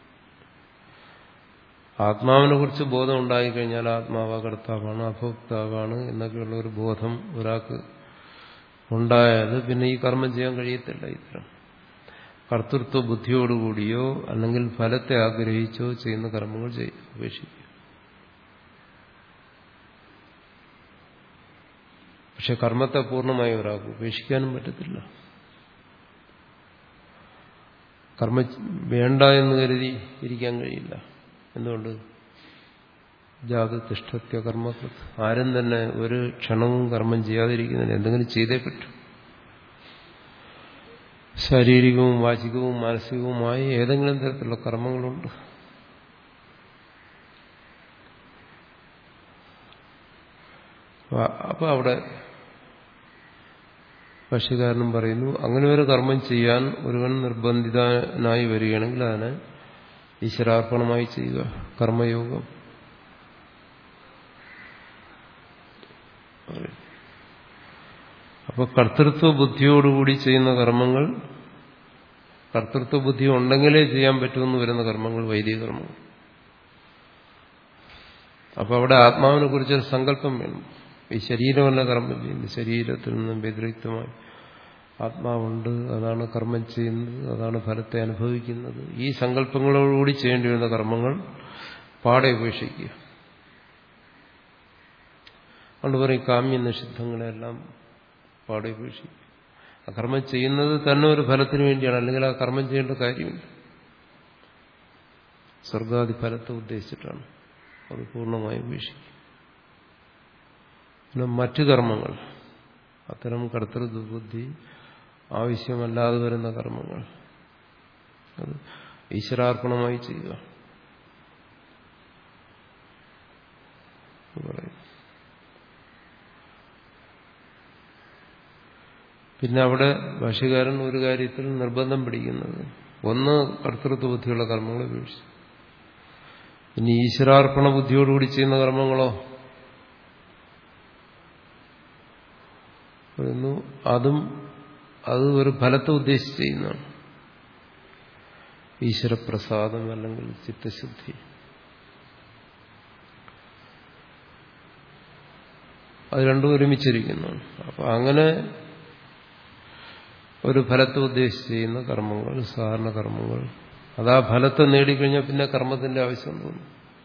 Speaker 1: ആത്മാവിനെ കുറിച്ച് ബോധം ഉണ്ടായിക്കഴിഞ്ഞാൽ ആത്മാവ് കർത്താവാണ് അഭോക്താവാണ് എന്നൊക്കെയുള്ള ഒരു ബോധം ഒരാൾക്ക് ഉണ്ടായാൽ പിന്നെ ഈ കർമ്മം ചെയ്യാൻ കഴിയത്തില്ല ഇത്തരം കർത്തൃത്വ ബുദ്ധിയോടുകൂടിയോ അല്ലെങ്കിൽ ഫലത്തെ ആഗ്രഹിച്ചോ ചെയ്യുന്ന കർമ്മങ്ങൾ ചെയ്യും ഉപേക്ഷിക്കുക പക്ഷെ കർമ്മത്തെ പൂർണ്ണമായി ഒരാൾക്ക് ഉപേക്ഷിക്കാനും പറ്റത്തില്ല കർമ്മ വേണ്ട എന്ന് കരുതി ഇരിക്കാൻ കഴിയില്ല എന്തുകൊണ്ട് ജാതതിഷ്ഠത്യ കർമ്മകൃത് ആരും തന്നെ ഒരു ക്ഷണവും കർമ്മം ചെയ്യാതിരിക്കുന്നില്ല എന്തെങ്കിലും ചെയ്തേ പറ്റൂ ശാരീരികവും വാചികവും മാനസികവുമായി ഏതെങ്കിലും തരത്തിലുള്ള കർമ്മങ്ങളുണ്ട് അപ്പൊ അവിടെ ഭാഷ്യകാരനും പറയുന്നു അങ്ങനെ ഒരു കർമ്മം ചെയ്യാൻ ഒരുവൻ നിർബന്ധിതനായി വരികയാണെങ്കിൽ അതിനെ ഈശ്വരാർപ്പണമായി ചെയ്യുക കർമ്മയോഗം അപ്പൊ കർത്തൃത്വ ബുദ്ധിയോടുകൂടി ചെയ്യുന്ന കർമ്മങ്ങൾ കർത്തൃത്വ ബുദ്ധി ഉണ്ടെങ്കിലേ ചെയ്യാൻ പറ്റുമെന്ന് വരുന്ന കർമ്മങ്ങൾ വൈദിക കർമ്മങ്ങൾ അപ്പൊ അവിടെ ആത്മാവിനെ കുറിച്ചൊരു സങ്കല്പം വേണം ഈ ശരീരമല്ല കർമ്മം ചെയ്യുന്നത് ശരീരത്തിൽ നിന്നും വ്യതിരിക്തമായി ആത്മാവുണ്ട് അതാണ് കർമ്മം ചെയ്യുന്നത് അതാണ് ഫലത്തെ അനുഭവിക്കുന്നത് ഈ സങ്കല്പങ്ങളോടുകൂടി ചെയ്യേണ്ടി വരുന്ന കർമ്മങ്ങൾ പാടെ ഉപേക്ഷിക്കുക അതുകൊണ്ട് പറയും കാമ്യ നിഷിദ്ധങ്ങളെല്ലാം പാടെ ഉപേക്ഷിക്കുക ആ കർമ്മം ചെയ്യുന്നത് തന്നെ ഒരു ഫലത്തിന് വേണ്ടിയാണ് അല്ലെങ്കിൽ ആ കർമ്മം ചെയ്യേണ്ട കാര്യമില്ല സ്വർഗാദി ഫലത്തെ ഉദ്ദേശിച്ചിട്ടാണ് അത് പൂർണ്ണമായി ഉപേക്ഷിക്കുക പിന്നെ മറ്റു കർമ്മങ്ങൾ അത്തരം കർത്തൃബുദ്ധി ആവശ്യമല്ലാതെ വരുന്ന കർമ്മങ്ങൾ അത് ഈശ്വരാർപ്പണമായി ചെയ്യുക പറയും പിന്നെ അവിടെ ഭാഷ്യകാരൻ ഒരു കാര്യത്തിൽ നിർബന്ധം പിടിക്കുന്നത് ഒന്ന് കർത്തൃത്വ ബുദ്ധിയുള്ള കർമ്മങ്ങൾ ഉപേക്ഷിച്ചു ഇനി ഈശ്വരാർപ്പണ ബുദ്ധിയോടുകൂടി ചെയ്യുന്ന കർമ്മങ്ങളോ പറയുന്നു അതും അത് ഒരു ഫലത്തെ ഉദ്ദേശിച്ച് ചെയ്യുന്നതാണ് ഈശ്വരപ്രസാദം അല്ലെങ്കിൽ ചിത്തശുദ്ധി അത് രണ്ടും ഒരുമിച്ചിരിക്കുന്നതാണ് അപ്പൊ അങ്ങനെ ഒരു ഫലത്തെ ഉദ്ദേശിച്ച് ചെയ്യുന്ന കർമ്മങ്ങൾ സാധാരണ കർമ്മങ്ങൾ അത് ആ ഫലത്തെ നേടിക്കഴിഞ്ഞാൽ പിന്നെ കർമ്മത്തിന്റെ ആവശ്യം തോന്നും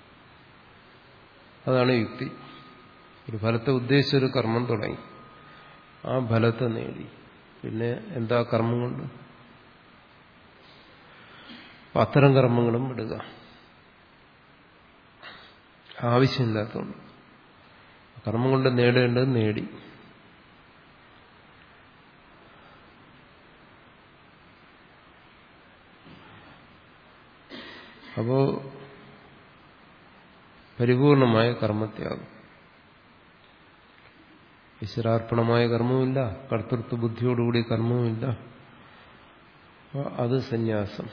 Speaker 1: അതാണ് യുക്തി ഒരു ഫലത്തെ ഉദ്ദേശിച്ചൊരു കർമ്മം തുടങ്ങി ആ ഫലത്തെ നേടി പിന്നെ എന്താ കർമ്മം കൊണ്ട് അത്തരം കർമ്മങ്ങളും വിടുക ആവശ്യമില്ലാത്തതുകൊണ്ട് കർമ്മം കൊണ്ട് നേടേണ്ടത് നേടി അപ്പോ പരിപൂർണമായ കർമ്മത്യാഗം ഈശ്വരാർപ്പണമായ കർമ്മവുമില്ല കർത്തൃത്വ ബുദ്ധിയോടുകൂടി കർമ്മവുമില്ല അത് സന്യാസം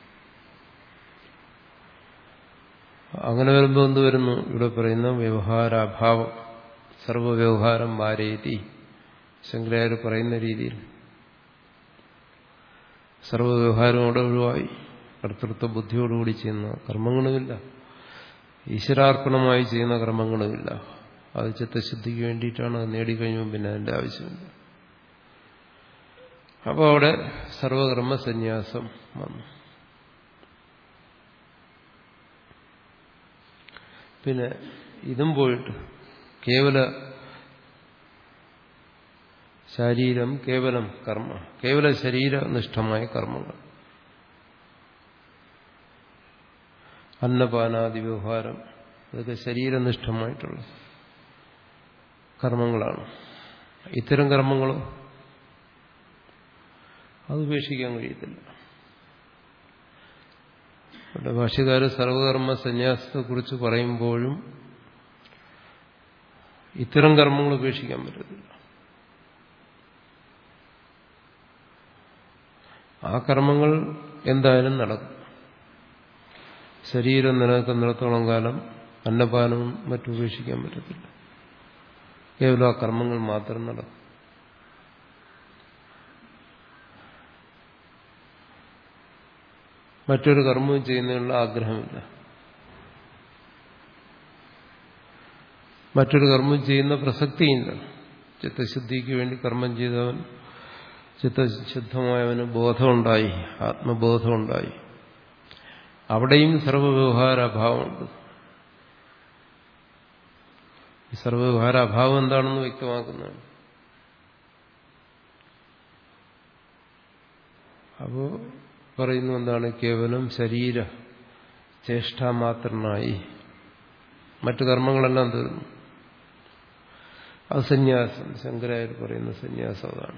Speaker 1: അങ്ങനെ വരുമ്പോൾ എന്ത് വരുന്നു ഇവിടെ പറയുന്ന വ്യവഹാരാഭാവം സർവവ്യവഹാരം വാരേതി ശങ്കരാചാര്യ പറയുന്ന രീതിയിൽ സർവവ്യവഹാരം അവിടെ ഒഴിവായി കർത്തൃത്വ ബുദ്ധിയോടുകൂടി ചെയ്യുന്ന കർമ്മങ്ങളുമില്ല ഈശ്വരാർപ്പണമായി ചെയ്യുന്ന കർമ്മങ്ങളുമില്ല അത് ചിത്തശുദ്ധിക്ക് വേണ്ടിയിട്ടാണ് അത് നേടിക്കഴിഞ്ഞും പിന്നെ അതിന്റെ ആവശ്യമില്ല അപ്പോൾ അവിടെ സർവകർമ്മ സന്യാസം വന്നു പിന്നെ ഇതും പോയിട്ട് കേവല ശരീരം കേവലം കർമ്മ കേവല ശരീരനിഷ്ഠമായ കർമ്മങ്ങൾ അന്നപാനാദി വ്യവഹാരം ഇതൊക്കെ ശരീരനിഷ്ഠമായിട്ടുള്ള കർമ്മങ്ങളാണ് ഇത്തരം കർമ്മങ്ങളോ അത് ഉപേക്ഷിക്കാൻ കഴിയത്തില്ല ഇവിടെ ഭാഷ്യകാര് സർവകർമ്മ സന്യാസത്തെക്കുറിച്ച് പറയുമ്പോഴും ഇത്തരം കർമ്മങ്ങൾ ഉപേക്ഷിക്കാൻ പറ്റത്തില്ല ആ കർമ്മങ്ങൾ എന്തായാലും നടക്കും ശരീരം നിലനിൽക്കുന്നിടത്തോളം കാലം അന്നപാനവും മറ്റും ഉപേക്ഷിക്കാൻ പറ്റത്തില്ല കേവലം ആ കർമ്മങ്ങൾ മാത്രം നടക്കും മറ്റൊരു കർമ്മവും ചെയ്യുന്നതിനുള്ള ആഗ്രഹമില്ല മറ്റൊരു കർമ്മം ചെയ്യുന്ന പ്രസക്തിയില്ല ചിത്തശുദ്ധിക്ക് വേണ്ടി കർമ്മം ചെയ്തവൻ ചിത്തശുദ്ധമായവന് ബോധമുണ്ടായി ആത്മബോധമുണ്ടായി അവിടെയും സർവവ്യവഹാരാഭാവമുണ്ട് ഈ സർവവ്യവഹാരാഭാവം എന്താണെന്ന് വ്യക്തമാക്കുന്നതാണ് അപ്പോ പറയുന്നു എന്താണ് കേവലം ശരീര ചേഷ്ടാമാത്രനായി മറ്റു കർമ്മങ്ങളെല്ലാം തീർന്നു അത് സന്യാസം ശങ്കരായർ പറയുന്ന സന്യാസം അതാണ്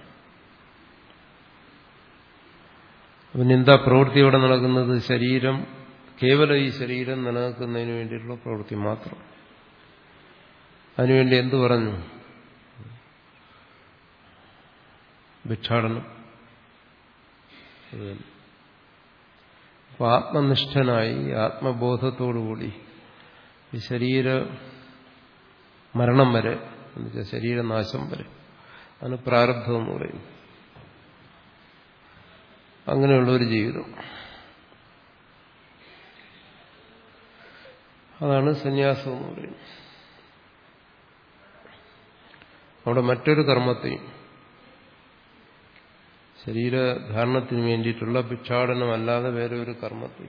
Speaker 1: പിന്നെ എന്താ പ്രവൃത്തി ഇവിടെ നടക്കുന്നത് ശരീരം കേവലം ഈ ശരീരം നിലനിൽക്കുന്നതിന് വേണ്ടിയിട്ടുള്ള പ്രവൃത്തി മാത്രം അതിനുവേണ്ടി എന്തു പറഞ്ഞു ഭിക്ഷാടനം അപ്പൊ ആത്മനിഷ്ഠനായി ആത്മബോധത്തോടുകൂടി ഈ ശരീര മരണം വരെ എന്നുവെച്ചാൽ ശരീരനാശം വരെ അതിന് പ്രാരബ്ധം എന്ന് പറയും അങ്ങനെയുള്ള ഒരു ജീവിതം അതാണ് സന്യാസം എന്ന് പറയുന്നത് അവിടെ മറ്റൊരു കർമ്മത്തെയും ശരീരധാരണത്തിന് വേണ്ടിയിട്ടുള്ള ഭിക്ഷാടനമല്ലാതെ വേറെ ഒരു കർമ്മത്തെ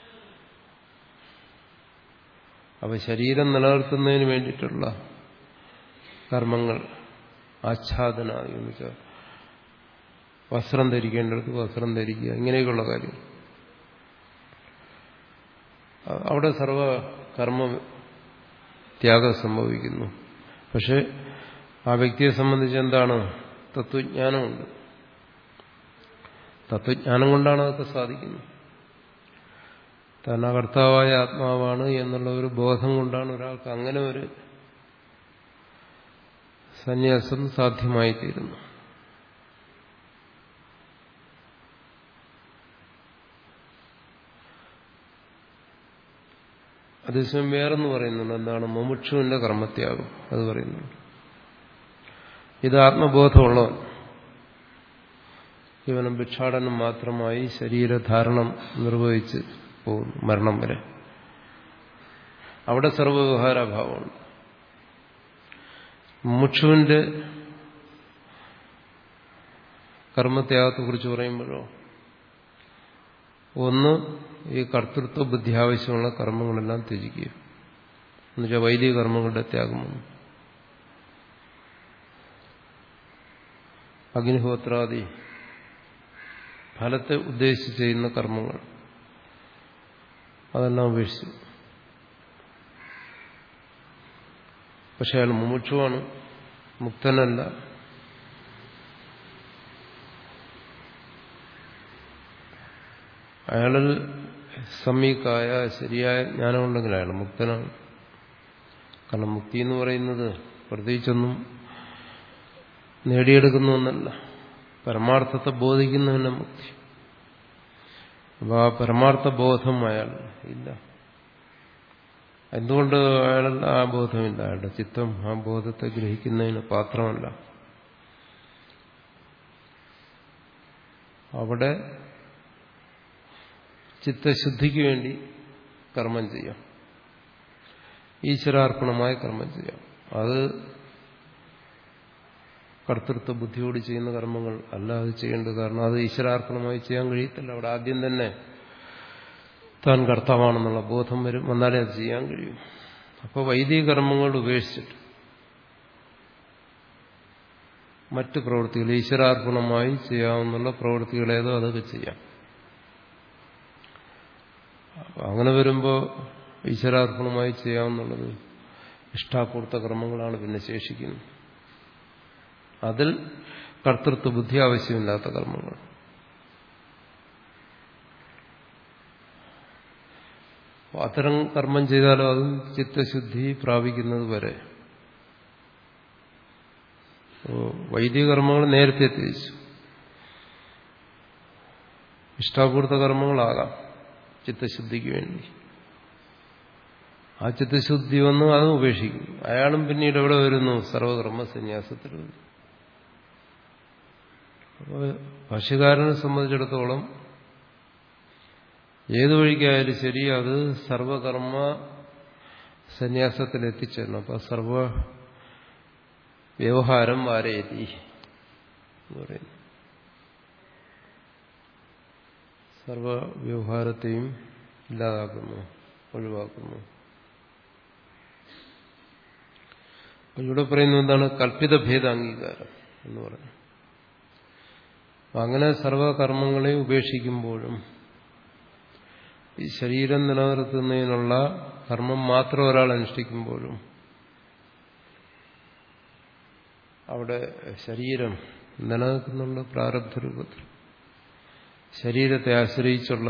Speaker 1: അപ്പൊ ശരീരം നിലനിർത്തുന്നതിന് വേണ്ടിയിട്ടുള്ള കർമ്മങ്ങൾ ആച്ഛാദനായി എന്ന് വെച്ചാൽ വസ്ത്രം ധരിക്കേണ്ടടുത്ത് വസ്ത്രം ധരിക്കുക ഇങ്ങനെയൊക്കെയുള്ള കാര്യം അവിടെ സർവ കർമ്മ ത്യാഗം സംഭവിക്കുന്നു പക്ഷെ ആ വ്യക്തിയെ സംബന്ധിച്ച് എന്താണ് തത്വജ്ഞാനമുണ്ട് തത്വജ്ഞാനം കൊണ്ടാണ് അതൊക്കെ സാധിക്കുന്നത് താൻ കർത്താവായ ആത്മാവാണ് എന്നുള്ള ഒരു ബോധം കൊണ്ടാണ് ഒരാൾക്ക് അങ്ങനെ ഒരു സന്യാസം സാധ്യമായി തീരുന്നു അതേസമയം വേറെന്ന് പറയുന്നുണ്ട് എന്താണ് മുമുക്ഷുവിന്റെ കർമ്മത്യാഗം അത് പറയുന്നുണ്ട് ഇത് ആത്മബോധമുള്ളവൻ കേവലം ഭിക്ഷാടനം മാത്രമായി ശരീരധാരണം നിർവഹിച്ച് പോകുന്നു മരണം വരെ അവിടെ സർവ്വവ്യവഹാരാഭാവമുണ്ട് മുക്ഷുവിന്റെ കർമ്മത്യാഗത്തെക്കുറിച്ച് പറയുമ്പോഴോ ഒന്ന് ഈ കർത്തൃത്വ ബുദ്ധി ആവശ്യമുള്ള കർമ്മങ്ങളെല്ലാം ത്യജിക്കുക എന്നുവെച്ചാൽ വൈദിക കർമ്മങ്ങളുടെ ത്യാഗമാണ് അഗ്നിഹോത്രാദി ഫലത്തെ ഉദ്ദേശിച്ച് ചെയ്യുന്ന കർമ്മങ്ങൾ അതെല്ലാം ഉപേക്ഷിച്ചു പക്ഷെ അയാൾ മുമുക്ഷുവാണ് മുക്തനല്ല അയാളിൽ സമ്മീക്കായ ശരിയായ ജ്ഞാനമുണ്ടെങ്കിൽ അയാൾ മുക്തനാണ് കാരണം മുക്തി എന്ന് പറയുന്നത് പ്രത്യേകിച്ചൊന്നും നേടിയെടുക്കുന്ന ഒന്നല്ല പരമാർത്ഥത്തെ ബോധിക്കുന്നതിന് മുക്തി അപ്പൊ ആ പരമാർത്ഥ ബോധം അയാൾ ഇല്ല എന്തുകൊണ്ട് അയാൾ ആ ബോധമില്ല അയാളുടെ ചിത്തം ആ ബോധത്തെ ഗ്രഹിക്കുന്നതിന് പാത്രമല്ല അവിടെ ചിത്തശുദ്ധിക്ക് വേണ്ടി കർമ്മം ചെയ്യാം ഈശ്വരാർപ്പണമായ കർമ്മം ചെയ്യാം അത് കർത്തൃത്വ ബുദ്ധിയോട് ചെയ്യുന്ന കർമ്മങ്ങൾ അല്ല അത് ചെയ്യേണ്ടത് കാരണം അത് ഈശ്വരാർപ്പണമായി ചെയ്യാൻ കഴിയത്തില്ല അവിടെ ആദ്യം തന്നെ താൻ കർത്താവാണെന്നുള്ള ബോധം വരും വന്നാലേ അത് ചെയ്യാൻ കഴിയും അപ്പോൾ വൈദിക കർമ്മങ്ങൾ ഉപേക്ഷിച്ചിട്ട് മറ്റ് പ്രവൃത്തികൾ ഈശ്വരാർപ്പണമായി ചെയ്യാവുന്ന പ്രവൃത്തികൾ ഏതോ അതൊക്കെ ചെയ്യാം അങ്ങനെ വരുമ്പോൾ ഈശ്വരാർപ്പണമായി ചെയ്യാവുന്നുള്ളത് ഇഷ്ടാപൂർത്ത കർമ്മങ്ങളാണ് പിന്നെ ശേഷിക്കുന്നത് അതിൽ കർത്തൃത്വ ബുദ്ധി ആവശ്യമില്ലാത്ത കർമ്മങ്ങൾ അത്തരം കർമ്മം ചെയ്താലും അതും ചിത്തശുദ്ധി പ്രാപിക്കുന്നത് വരെ വൈദിക കർമ്മങ്ങൾ നേരത്തെ തിരിച്ചു ഇഷ്ടാപൂർത്ത കർമ്മങ്ങളാകാം ചിത്തശുദ്ധിക്ക് വേണ്ടി ആ ചിത്തശുദ്ധി വന്ന് അതും ഉപേക്ഷിക്കും അയാളും പിന്നീട് എവിടെ വരുന്നു സർവകർമ്മ സന്യാസത്തിൽ വരുന്നു അപ്പോൾ ഭാഷ്യകാരനെ സംബന്ധിച്ചിടത്തോളം ഏതു വഴിക്കായാലും ശരി അത് സർവകർമ്മ സന്യാസത്തിൽ എത്തിച്ചേരണം അപ്പൊ സർവ വ്യവഹാരം വാരയതി എന്ന് പറയുന്നു സർവ വ്യവഹാരത്തെയും ഇല്ലാതാക്കുന്നു ഒഴിവാക്കുന്നു ഇവിടെ പറയുന്നത് എന്താണ് കൽപ്പിത ഭേദ അംഗീകാരം എന്ന് പറഞ്ഞു അങ്ങനെ സർവകർമ്മങ്ങളെ ഉപേക്ഷിക്കുമ്പോഴും ഈ ശരീരം നിലനിർത്തുന്നതിനുള്ള കർമ്മം മാത്രം ഒരാൾ അനുഷ്ഠിക്കുമ്പോഴും അവിടെ ശരീരം നിലനിൽക്കുന്നുള്ള പ്രാരബ്ധ രൂപത്തിൽ ശരീരത്തെ ആശ്രയിച്ചുള്ള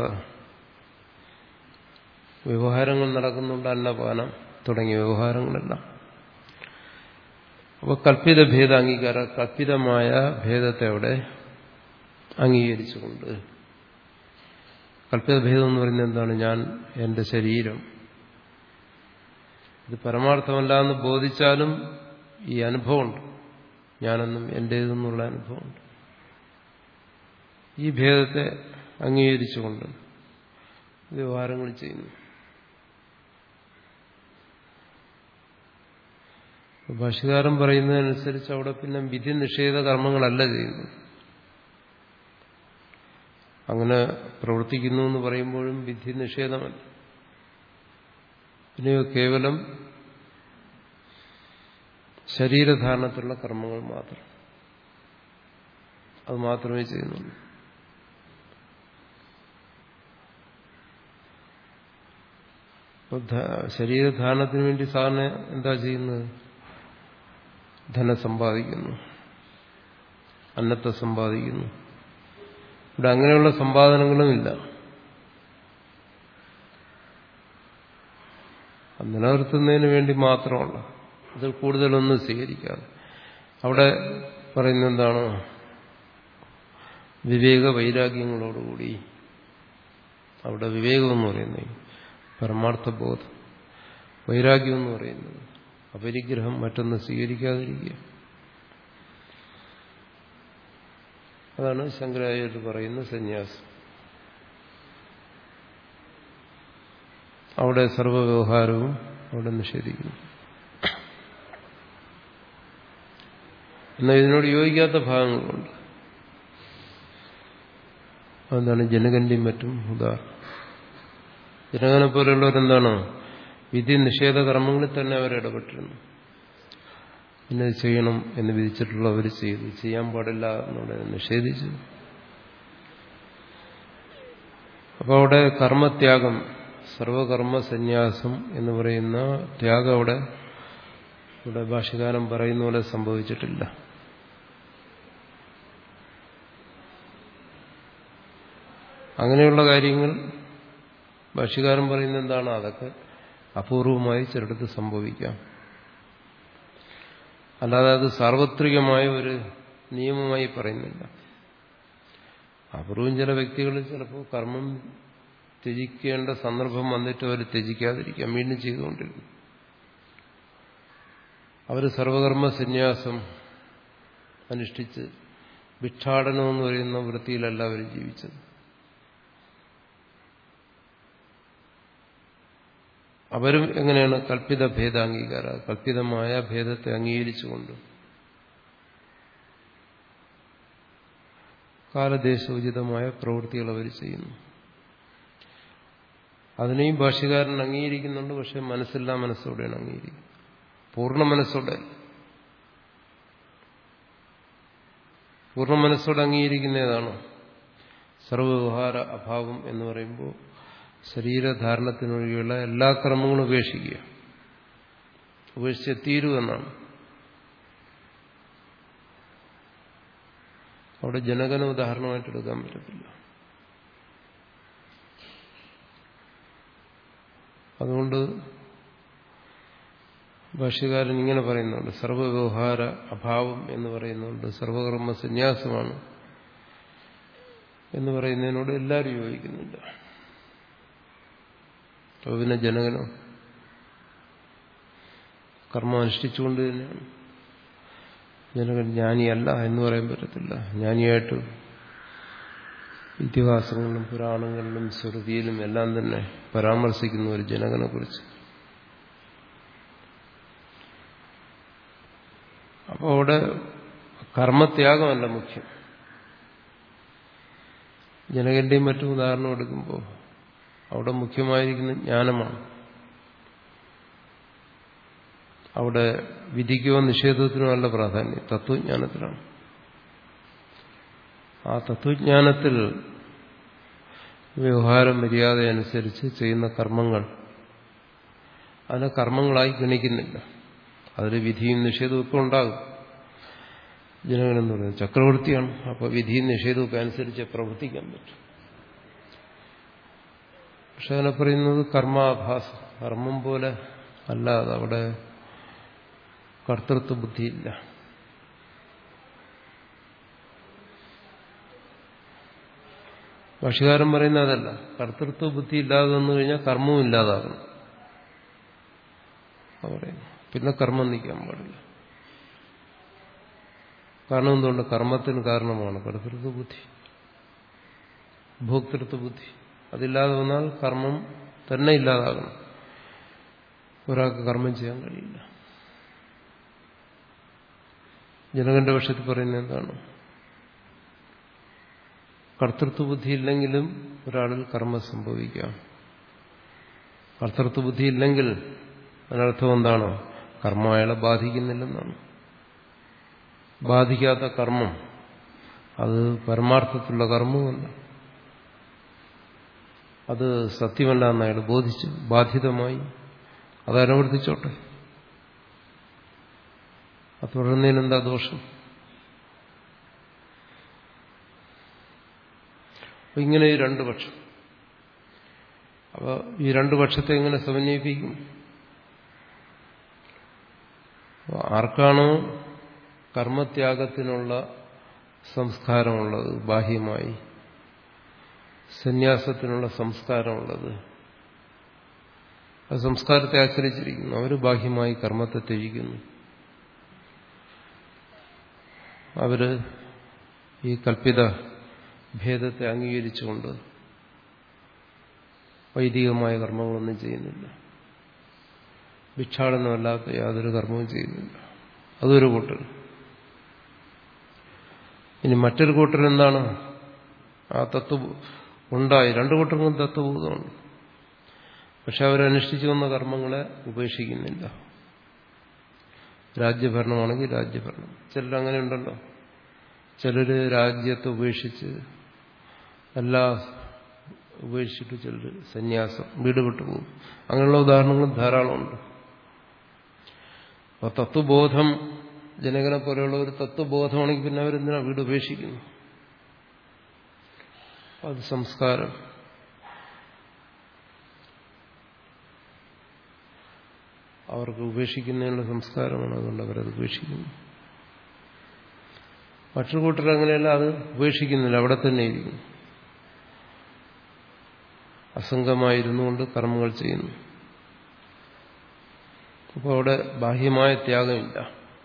Speaker 1: വ്യവഹാരങ്ങൾ നടക്കുന്നുണ്ട് അന്നപാനം തുടങ്ങിയ വ്യവഹാരങ്ങളെല്ലാം അപ്പോൾ കൽപ്പിത ഭേദ അംഗീകാരം കൽപ്പിതമായ ഭേദത്തെ അവിടെ അംഗീകരിച്ചുകൊണ്ട് കൽപ്പിത ഭേദം എന്ന് പറയുന്നത് എന്താണ് ഞാൻ എന്റെ ശരീരം ഇത് പരമാർത്ഥമല്ല എന്ന് ബോധിച്ചാലും ഈ അനുഭവമുണ്ട് ഞാനെന്നും എന്റേതെന്നുള്ള അനുഭവമുണ്ട് ഈ ഭേദത്തെ അംഗീകരിച്ചുകൊണ്ട് വ്യവഹാരങ്ങൾ ചെയ്യുന്നു ഭാഷകാരൻ പറയുന്നതനുസരിച്ച് അവിടെ പിന്നെ വിധി നിഷേധ കർമ്മങ്ങളല്ല ചെയ്യുന്നത് അങ്ങനെ പ്രവർത്തിക്കുന്നു എന്ന് പറയുമ്പോഴും വിധി നിഷേധമല്ല പിന്നെയോ കേവലം ശരീരധാരണത്തിലുള്ള കർമ്മങ്ങൾ മാത്രം അത് മാത്രമേ ചെയ്യുന്നുള്ളൂ ശരീരധാരണത്തിന് വേണ്ടി സാറിന് എന്താ ചെയ്യുന്നത് ധനം സമ്പാദിക്കുന്നു അന്നത്തെ സമ്പാദിക്കുന്നു ഇവിടെ അങ്ങനെയുള്ള സമ്പാദനങ്ങളുമില്ല നിലനിർത്തുന്നതിന് വേണ്ടി മാത്രമുള്ള അതിൽ കൂടുതലൊന്നും സ്വീകരിക്കാതെ അവിടെ പറയുന്ന എന്താണ് വിവേക വൈരാഗ്യങ്ങളോടുകൂടി അവിടെ വിവേകം എന്ന് പറയുന്നത് പരമാർത്ഥ ബോധം വൈരാഗ്യം എന്ന് പറയുന്നത് അപരിഗ്രഹം മറ്റൊന്ന് സ്വീകരിക്കാതിരിക്കുക അതാണ് ശങ്കരാചാര്യർ പറയുന്ന സന്യാസം അവിടെ സർവ്വവ്യവഹാരവും അവിടെ നിഷേധിക്കുന്നു എന്നാൽ ഇതിനോട് യോജിക്കാത്ത ഭാഗങ്ങളുണ്ട് അതെന്താണ് ജനകന്റെയും മറ്റും ഉദാഹരണം ജനകനെ പോലെയുള്ളവരെന്താണ് വിധി നിഷേധ കർമ്മങ്ങളിൽ തന്നെ അവർ ഇടപെട്ടിരുന്നു പിന്നെ ചെയ്യണം എന്ന് വിധിച്ചിട്ടുള്ള അവർ ചെയ്തു ചെയ്യാൻ പാടില്ല എന്നുള്ളത് നിഷേധിച്ചു അപ്പോൾ അവിടെ കർമ്മത്യാഗം സർവകർമ്മ സന്യാസം എന്ന് പറയുന്ന ത്യാഗം അവിടെ ഇവിടെ ഭാഷകാരം പറയുന്ന പോലെ സംഭവിച്ചിട്ടില്ല അങ്ങനെയുള്ള കാര്യങ്ങൾ ഭാഷകാരൻ പറയുന്നത് എന്താണ് അതൊക്കെ അപൂർവമായി ചിലടത്ത് സംഭവിക്കാം അല്ലാതെ അത് സാർവത്രികമായ ഒരു നിയമമായി പറയുന്നില്ല അപൂർവം ചില വ്യക്തികൾ ചിലപ്പോൾ കർമ്മം ത്യജിക്കേണ്ട സന്ദർഭം വന്നിട്ട് അവർ ത്യജിക്കാതിരിക്കാം വീണ്ടും ചെയ്തുകൊണ്ടിരിക്കും അവർ സർവകർമ്മ സന്യാസം അനുഷ്ഠിച്ച് ഭിക്ഷാടനം എന്ന് പറയുന്ന വൃത്തിയിലല്ല അവർ ജീവിച്ചത് അവരും എങ്ങനെയാണ് കൽപ്പിത ഭേദാംഗീകാര കൽപ്പിതമായ ഭേദത്തെ അംഗീകരിച്ചുകൊണ്ട് കാലദേശോചിതമായ പ്രവൃത്തികൾ അവർ ചെയ്യുന്നു അതിനെയും ഭാഷ്യകാരൻ അംഗീകരിക്കുന്നുണ്ട് പക്ഷെ മനസ്സില്ലാ മനസ്സോടെയാണ് അംഗീകരിക്കുന്നത് പൂർണ്ണ മനസ്സോടെ പൂർണ്ണ മനസ്സോടെ അംഗീകരിക്കുന്ന ഏതാണ് സർവ്വവ്യവഹാര അഭാവം എന്ന് പറയുമ്പോൾ ശരീരധാരണത്തിനൊഴികെയുള്ള എല്ലാ കർമ്മങ്ങളും ഉപേക്ഷിക്കുക ഉപേക്ഷിച്ച് തീരൂ എന്നാണ് അവിടെ ജനകന ഉദാഹരണമായിട്ട് എടുക്കാൻ പറ്റത്തില്ല അതുകൊണ്ട് ഭാഷ്യകാരൻ ഇങ്ങനെ പറയുന്നുണ്ട് സർവവ്യവഹാര അഭാവം എന്ന് പറയുന്നുണ്ട് സർവകർമ്മ സന്യാസമാണ് എന്ന് പറയുന്നതിനോട് എല്ലാവരും യോജിക്കുന്നില്ല അപ്പോൾ പിന്നെ ജനകനോ കർമ്മം അനുഷ്ഠിച്ചുകൊണ്ട് തന്നെയാണ് ജനകൻ ജ്ഞാനിയല്ല എന്ന് പറയാൻ പറ്റത്തില്ല ജ്ഞാനിയായിട്ട് ഇതിഹാസങ്ങളിലും പുരാണങ്ങളിലും ശ്രുതിയിലും എല്ലാം തന്നെ പരാമർശിക്കുന്ന ഒരു ജനകനെ കുറിച്ച് അപ്പോൾ അവിടെ കർമ്മത്യാഗമല്ല മുഖ്യം ജനകന്റെയും മറ്റും ഉദാഹരണം എടുക്കുമ്പോൾ അവിടെ മുഖ്യമായിരിക്കുന്ന ജ്ഞാനമാണ് അവിടെ വിധിക്കോ നിഷേധത്തിനോ അല്ല പ്രാധാന്യം തത്വജ്ഞാനത്തിലാണ് ആ തത്വജ്ഞാനത്തിൽ വ്യവഹാര മര്യാദ അനുസരിച്ച് ചെയ്യുന്ന കർമ്മങ്ങൾ അതിനെ കർമ്മങ്ങളായി ഗണിക്കുന്നില്ല അതിൽ വിധിയും നിഷേധവും ഒക്കെ ഉണ്ടാകും ജനങ്ങളെന്ന് പറയുന്നത് ചക്രവർത്തിയാണ് അപ്പോൾ വിധിയും നിഷേധവും ഒക്കെ അനുസരിച്ച് പ്രവർത്തിക്കാൻ പറ്റും പക്ഷെ അതിനെ പറയുന്നത് കർമാഭാസം കർമ്മം പോലെ അല്ലാതെ അവിടെ കർത്തൃത്വ ബുദ്ധിയില്ല ഭാഷകാരൻ പറയുന്ന അതല്ല കർത്തൃത്വ ബുദ്ധി ഇല്ലാതെ വന്നു കഴിഞ്ഞാൽ കർമ്മവും ഇല്ലാതാകണം പറയുന്നു പിന്നെ കർമ്മം നിൽക്കാൻ പാടില്ല കാരണം എന്തുകൊണ്ട് കർമ്മത്തിന് കാരണമാണ് കർത്തൃത്വ ബുദ്ധി ഭോക്തൃത്വ ബുദ്ധി അതില്ലാതെ വന്നാൽ കർമ്മം തന്നെ ഇല്ലാതാകണം ഒരാൾക്ക് കർമ്മം ചെയ്യാൻ കഴിയില്ല ജനകന്റെ പക്ഷത്തിൽ പറയുന്നത് എന്താണ് കർത്തൃത്വ ബുദ്ധി ഇല്ലെങ്കിലും ഒരാളിൽ കർമ്മം സംഭവിക്കാം കർത്തൃത്വ ബുദ്ധി ഇല്ലെങ്കിൽ അതിനർത്ഥം എന്താണ് കർമ്മം അയാളെ ബാധിക്കുന്നില്ലെന്നാണ് ബാധിക്കാത്ത കർമ്മം അത് പരമാർത്ഥത്തിലുള്ള കർമ്മവുമല്ല അത് സത്യമല്ല എന്ന് അയാൾ ബോധിച്ചു ബാധിതമായി അത് അനുവർത്തിച്ചോട്ടെ അത് തുടർന്നതിനെന്താ ദോഷം അപ്പൊ ഇങ്ങനെ ഈ രണ്ടു പക്ഷം അപ്പൊ ഈ രണ്ടു പക്ഷത്തെ എങ്ങനെ സമന്വയിപ്പിക്കും ആർക്കാണോ കർമ്മത്യാഗത്തിനുള്ള സംസ്കാരമുള്ളത് ബാഹ്യമായി സന്യാസത്തിനുള്ള സംസ്കാരമുള്ളത് അത് സംസ്കാരത്തെ ആശ്രയിച്ചിരിക്കുന്നു അവർ ബാഹ്യമായി കർമ്മത്തെ ത്യജിക്കുന്നു അവര് ഈ കൽപ്പിത ഭേദത്തെ അംഗീകരിച്ചുകൊണ്ട് വൈദികമായ കർമ്മങ്ങളൊന്നും ചെയ്യുന്നില്ല ഭിക്ഷാടനമല്ലാത്ത യാതൊരു കർമ്മവും ചെയ്യുന്നില്ല അതൊരു കൂട്ടർ ഇനി മറ്റൊരു കൂട്ടർ എന്താണ് ആ തത്വ ഉണ്ടായി രണ്ടു കൂട്ടർക്കും തത്വബോധമുണ്ട് പക്ഷെ അവരനുഷ്ഠിച്ചു വന്ന കർമ്മങ്ങളെ ഉപേക്ഷിക്കുന്നില്ല രാജ്യഭരണമാണെങ്കിൽ രാജ്യഭരണം ചിലർ അങ്ങനെ ഉണ്ടല്ലോ ചിലർ രാജ്യത്തെ ഉപേക്ഷിച്ച് എല്ലാ ഉപേക്ഷിച്ചിട്ട് ചിലർ സന്യാസം വീട് വിട്ടു പോകും അങ്ങനെയുള്ള ഉദാഹരണങ്ങളും ധാരാളമുണ്ട് അപ്പോൾ തത്വബോധം ജനകനെ പോലെയുള്ള ഒരു തത്വബോധമാണെങ്കിൽ പിന്നെ അവരെന്തിനാ വീട് ഉപേക്ഷിക്കുന്നു അത് സംസ്കാരം അവർക്ക് ഉപേക്ഷിക്കുന്നതിനുള്ള സംസ്കാരമാണ് അതുകൊണ്ട് അവരത് ഉപേക്ഷിക്കുന്നു മറ്റൊരു കൂട്ടർ അങ്ങനെയല്ല അത് ഉപേക്ഷിക്കുന്നില്ല അവിടെ തന്നെ ഇരിക്കുന്നു അസംഗമായിരുന്നു കൊണ്ട് കർമ്മങ്ങൾ ചെയ്യുന്നു അപ്പോൾ അവിടെ ബാഹ്യമായ ത്യാഗമില്ല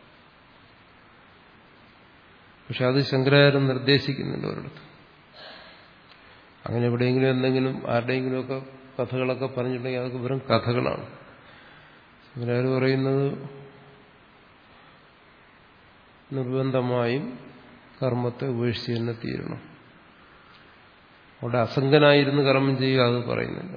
Speaker 1: പക്ഷെ അത് ശങ്കരാചാര്യം നിർദ്ദേശിക്കുന്നുണ്ട് ഒരിടത്ത് അങ്ങനെ എവിടെയെങ്കിലും എന്തെങ്കിലും ആരുടെയെങ്കിലുമൊക്കെ കഥകളൊക്കെ പറഞ്ഞിട്ടുണ്ടെങ്കിൽ അതൊക്കെ വെറും കഥകളാണ് ശങ്കരാചാര്യ പറയുന്നത് നിർബന്ധമായും കർമ്മത്തെ ഉപേക്ഷിച്ച് തന്നെ തീരണം അവിടെ അസംഗനായിരുന്ന് കർമ്മം ചെയ്യുക അത് പറയുന്നില്ല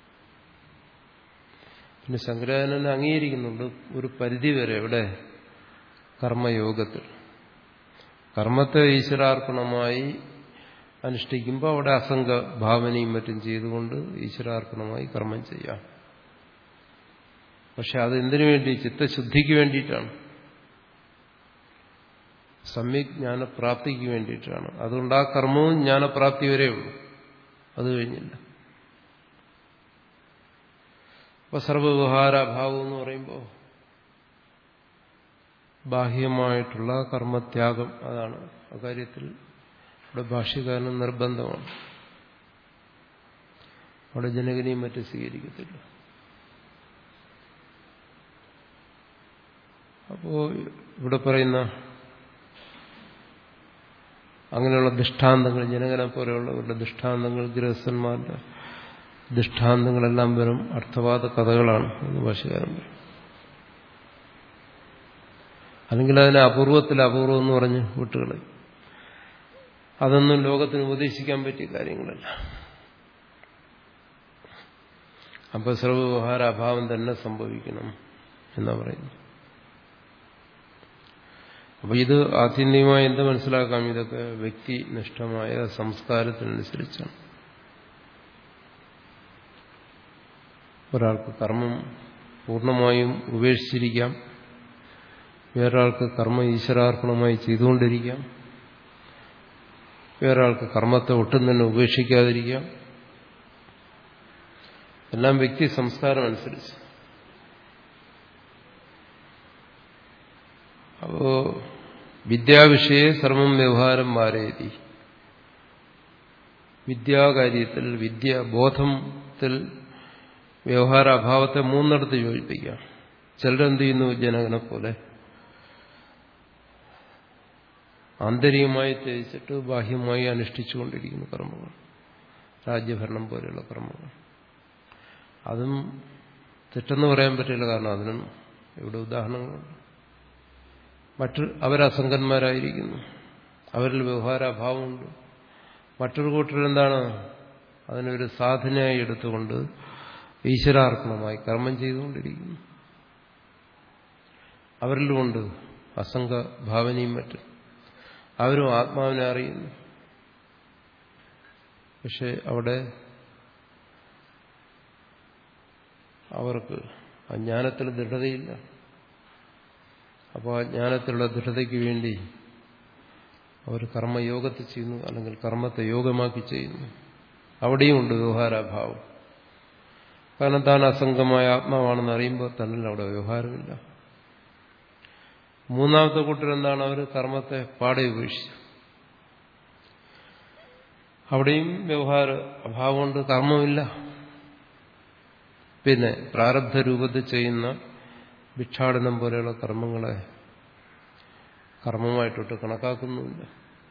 Speaker 1: പിന്നെ ശങ്കരാചാര്യനെ അംഗീകരിക്കുന്നുണ്ട് ഒരു പരിധി വരെ എവിടെ കർമ്മയോഗത്തിൽ കർമ്മത്തെ ഈശ്വരാർപ്പണമായി അനുഷ്ഠിക്കുമ്പോൾ അവിടെ അസംഗ ഭാവനയും മറ്റും ചെയ്തുകൊണ്ട് ഈശ്വരാർപ്പണമായി കർമ്മം ചെയ്യാം പക്ഷെ അത് എന്തിനു വേണ്ടി ചിത്തശുദ്ധിക്ക് വേണ്ടിയിട്ടാണ് സമ്യക് ജ്ഞാനപ്രാപ്തിക്ക് വേണ്ടിയിട്ടാണ് അതുകൊണ്ട് ആ കർമ്മവും ജ്ഞാനപ്രാപ്തി വരെ ഉള്ളൂ അത് കഴിഞ്ഞില്ല അപ്പൊ സർവവ്യവഹാരാഭാവം എന്ന് പറയുമ്പോൾ ബാഹ്യമായിട്ടുള്ള കർമ്മത്യാഗം അതാണ് അക്കാര്യത്തിൽ ഇവിടെ ഭാഷ്യകാരന് നിർബന്ധമാണ് അവിടെ ജനകനെയും മറ്റും സ്വീകരിക്കത്തില്ല അപ്പോ ഇവിടെ പറയുന്ന അങ്ങനെയുള്ള ദൃഷ്ടാന്തങ്ങൾ ജനകനെ പോലെയുള്ളവരുടെ ദൃഷ്ടാന്തങ്ങൾ ഗൃഹസ്ഥന്മാരുടെ ദൃഷ്ടാന്തങ്ങളെല്ലാം വെറും അർത്ഥവാദ കഥകളാണ് എന്ന് ഭാഷകാരൻ പറയും അല്ലെങ്കിൽ അതിനെ അപൂർവത്തിൽ അപൂർവം എന്ന് പറഞ്ഞ് വിട്ടുകളയും അതൊന്നും ലോകത്തിന് ഉപദേശിക്കാൻ പറ്റിയ കാര്യങ്ങളല്ല അപ്പൊ സർവ്വവ്യവഹാര അഭാവം തന്നെ സംഭവിക്കണം എന്നാ പറയുന്നു അപ്പൊ ഇത് ആത്യന്തികമായി എന്ത് മനസ്സിലാക്കാം ഇതൊക്കെ വ്യക്തിനിഷ്ഠമായ സംസ്കാരത്തിനനുസരിച്ചാണ് ഒരാൾക്ക് കർമ്മം പൂർണ്ണമായും ഉപേക്ഷിച്ചിരിക്കാം വേറൊരാൾക്ക് കർമ്മം ഈശ്വരാർപ്പണമായി ചെയ്തുകൊണ്ടിരിക്കാം വേറൊരാൾക്ക് കർമ്മത്തെ ഒട്ടും തന്നെ ഉപേക്ഷിക്കാതിരിക്കാം എല്ലാം വ്യക്തി സംസ്കാരം അനുസരിച്ച് അപ്പോ വിദ്യാവിഷയെ സർവം വ്യവഹാരം വാരയതി വിദ്യാകാര്യത്തിൽ വിദ്യ ബോധത്തിൽ വ്യവഹാരാഭാവത്തെ മൂന്നിടത്ത് യോജിപ്പിക്കാം ചിലരെന്ത് ചെയ്യുന്നു ജനകനെ പോലെ ആന്തരികമായി ത്യജിച്ചിട്ട് ബാഹ്യമായി അനുഷ്ഠിച്ചുകൊണ്ടിരിക്കുന്ന കർമ്മങ്ങൾ രാജ്യഭരണം പോലെയുള്ള കർമ്മങ്ങൾ അതും തെറ്റെന്ന് പറയാൻ പറ്റില്ല കാരണം അതിനും ഇവിടെ ഉദാഹരണങ്ങളുണ്ട് മറ്റു അവരസംഗന്മാരായിരിക്കുന്നു അവരിൽ വ്യവഹാരാഭാവമുണ്ട് മറ്റൊരു കൂട്ടർ എന്താണ് അതിനൊരു സാധനയായി എടുത്തുകൊണ്ട് ഈശ്വരാർപ്പണമായി കർമ്മം ചെയ്തുകൊണ്ടിരിക്കുന്നു അവരിലുമുണ്ട് അസംഗ ഭാവനയും മറ്റും അവരും ആത്മാവിനെ അറിയുന്നു പക്ഷെ അവിടെ അവർക്ക് ആ ജ്ഞാനത്തിൽ ദൃഢതയില്ല അപ്പോൾ ആ ജ്ഞാനത്തിലുള്ള ദൃഢതയ്ക്ക് വേണ്ടി അവർ കർമ്മയോഗത്തിൽ ചെയ്യുന്നു അല്ലെങ്കിൽ കർമ്മത്തെ യോഗമാക്കി ചെയ്യുന്നു അവിടെയും ഉണ്ട് വ്യവഹാരാഭാവം കാരണം താൻ അസംഗമായ ആത്മാവാണെന്ന് അറിയുമ്പോൾ തന്നിൽ അവിടെ വ്യവഹാരമില്ല മൂന്നാമത്തെ കൂട്ടർ എന്താണ് അവർ കർമ്മത്തെ പാടെ ഉപേക്ഷിച്ചു അവിടെയും വ്യവഹാര അഭാവമുണ്ട് കർമ്മമില്ല പിന്നെ പ്രാരബ്ധ രൂപത്തിൽ ചെയ്യുന്ന ഭിക്ഷാടനം പോലെയുള്ള കർമ്മങ്ങളെ കർമ്മമായിട്ടൊട്ട് കണക്കാക്കുന്നുമില്ല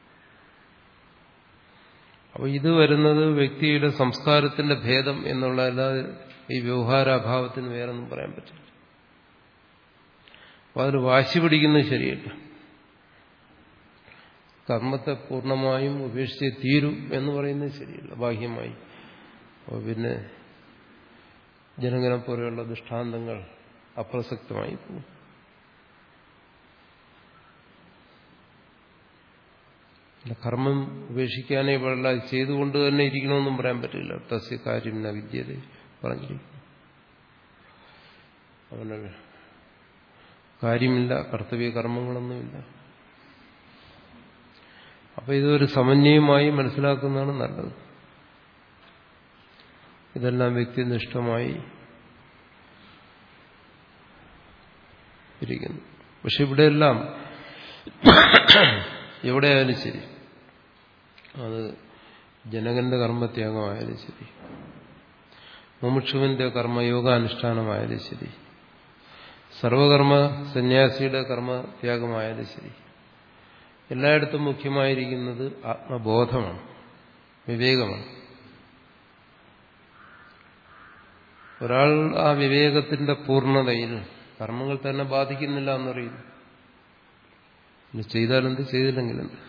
Speaker 1: അപ്പോൾ ഇത് വരുന്നത് വ്യക്തിയുടെ സംസ്കാരത്തിന്റെ ഭേദം എന്നുള്ളതല്ലാതെ ഈ വ്യവഹാരാഭാവത്തിന് വേറൊന്നും പറയാൻ പറ്റില്ല അപ്പോൾ അതിൽ വാശി പിടിക്കുന്നത് ശരിയല്ല കർമ്മത്തെ പൂർണ്ണമായും ഉപേക്ഷിച്ചേ തീരും എന്ന് പറയുന്നത് ശരിയല്ല ബാഹ്യമായി അപ്പോൾ പിന്നെ ജനങ്ങളെ പോലെയുള്ള ദൃഷ്ടാന്തങ്ങൾ അപ്രസക്തമായി പോകും കർമ്മം ഉപേക്ഷിക്കാനേ പാടില്ല ചെയ്തുകൊണ്ട് തന്നെ ഇരിക്കണമെന്നും പറയാൻ പറ്റില്ല തസ്യ കാര്യം ന വിദ്യത പറഞ്ഞിരിക്കുന്നു അവന് കാര്യമില്ല കർത്തവ്യ കർമ്മങ്ങളൊന്നുമില്ല അപ്പൊ ഇതൊരു സമന്വയമായി മനസ്സിലാക്കുന്നതാണ് നല്ലത് ഇതെല്ലാം വ്യക്തിനിഷ്ഠമായി ഇരിക്കുന്നു പക്ഷെ ഇവിടെയെല്ലാം എവിടെയായാലും ശരി അത് ജനകന്റെ കർമ്മത്യാഗമായാലും ശരി മുമുക്ഷുവിന്റെ കർമ്മയോഗാനുഷ്ഠാനമായാലും ശരി സർവകർമ്മ സന്യാസിയുടെ കർമ്മത്യാഗമായാലും ശരി എല്ലായിടത്തും മുഖ്യമായിരിക്കുന്നത് ആത്മബോധമാണ് വിവേകമാണ് ഒരാൾ ആ വിവേകത്തിന്റെ പൂർണ്ണതയിൽ കർമ്മങ്ങൾ തന്നെ ബാധിക്കുന്നില്ല എന്നറിയുന്നു ഇനി ചെയ്താലെന്ത് ചെയ്തില്ലെങ്കിലെന്ത്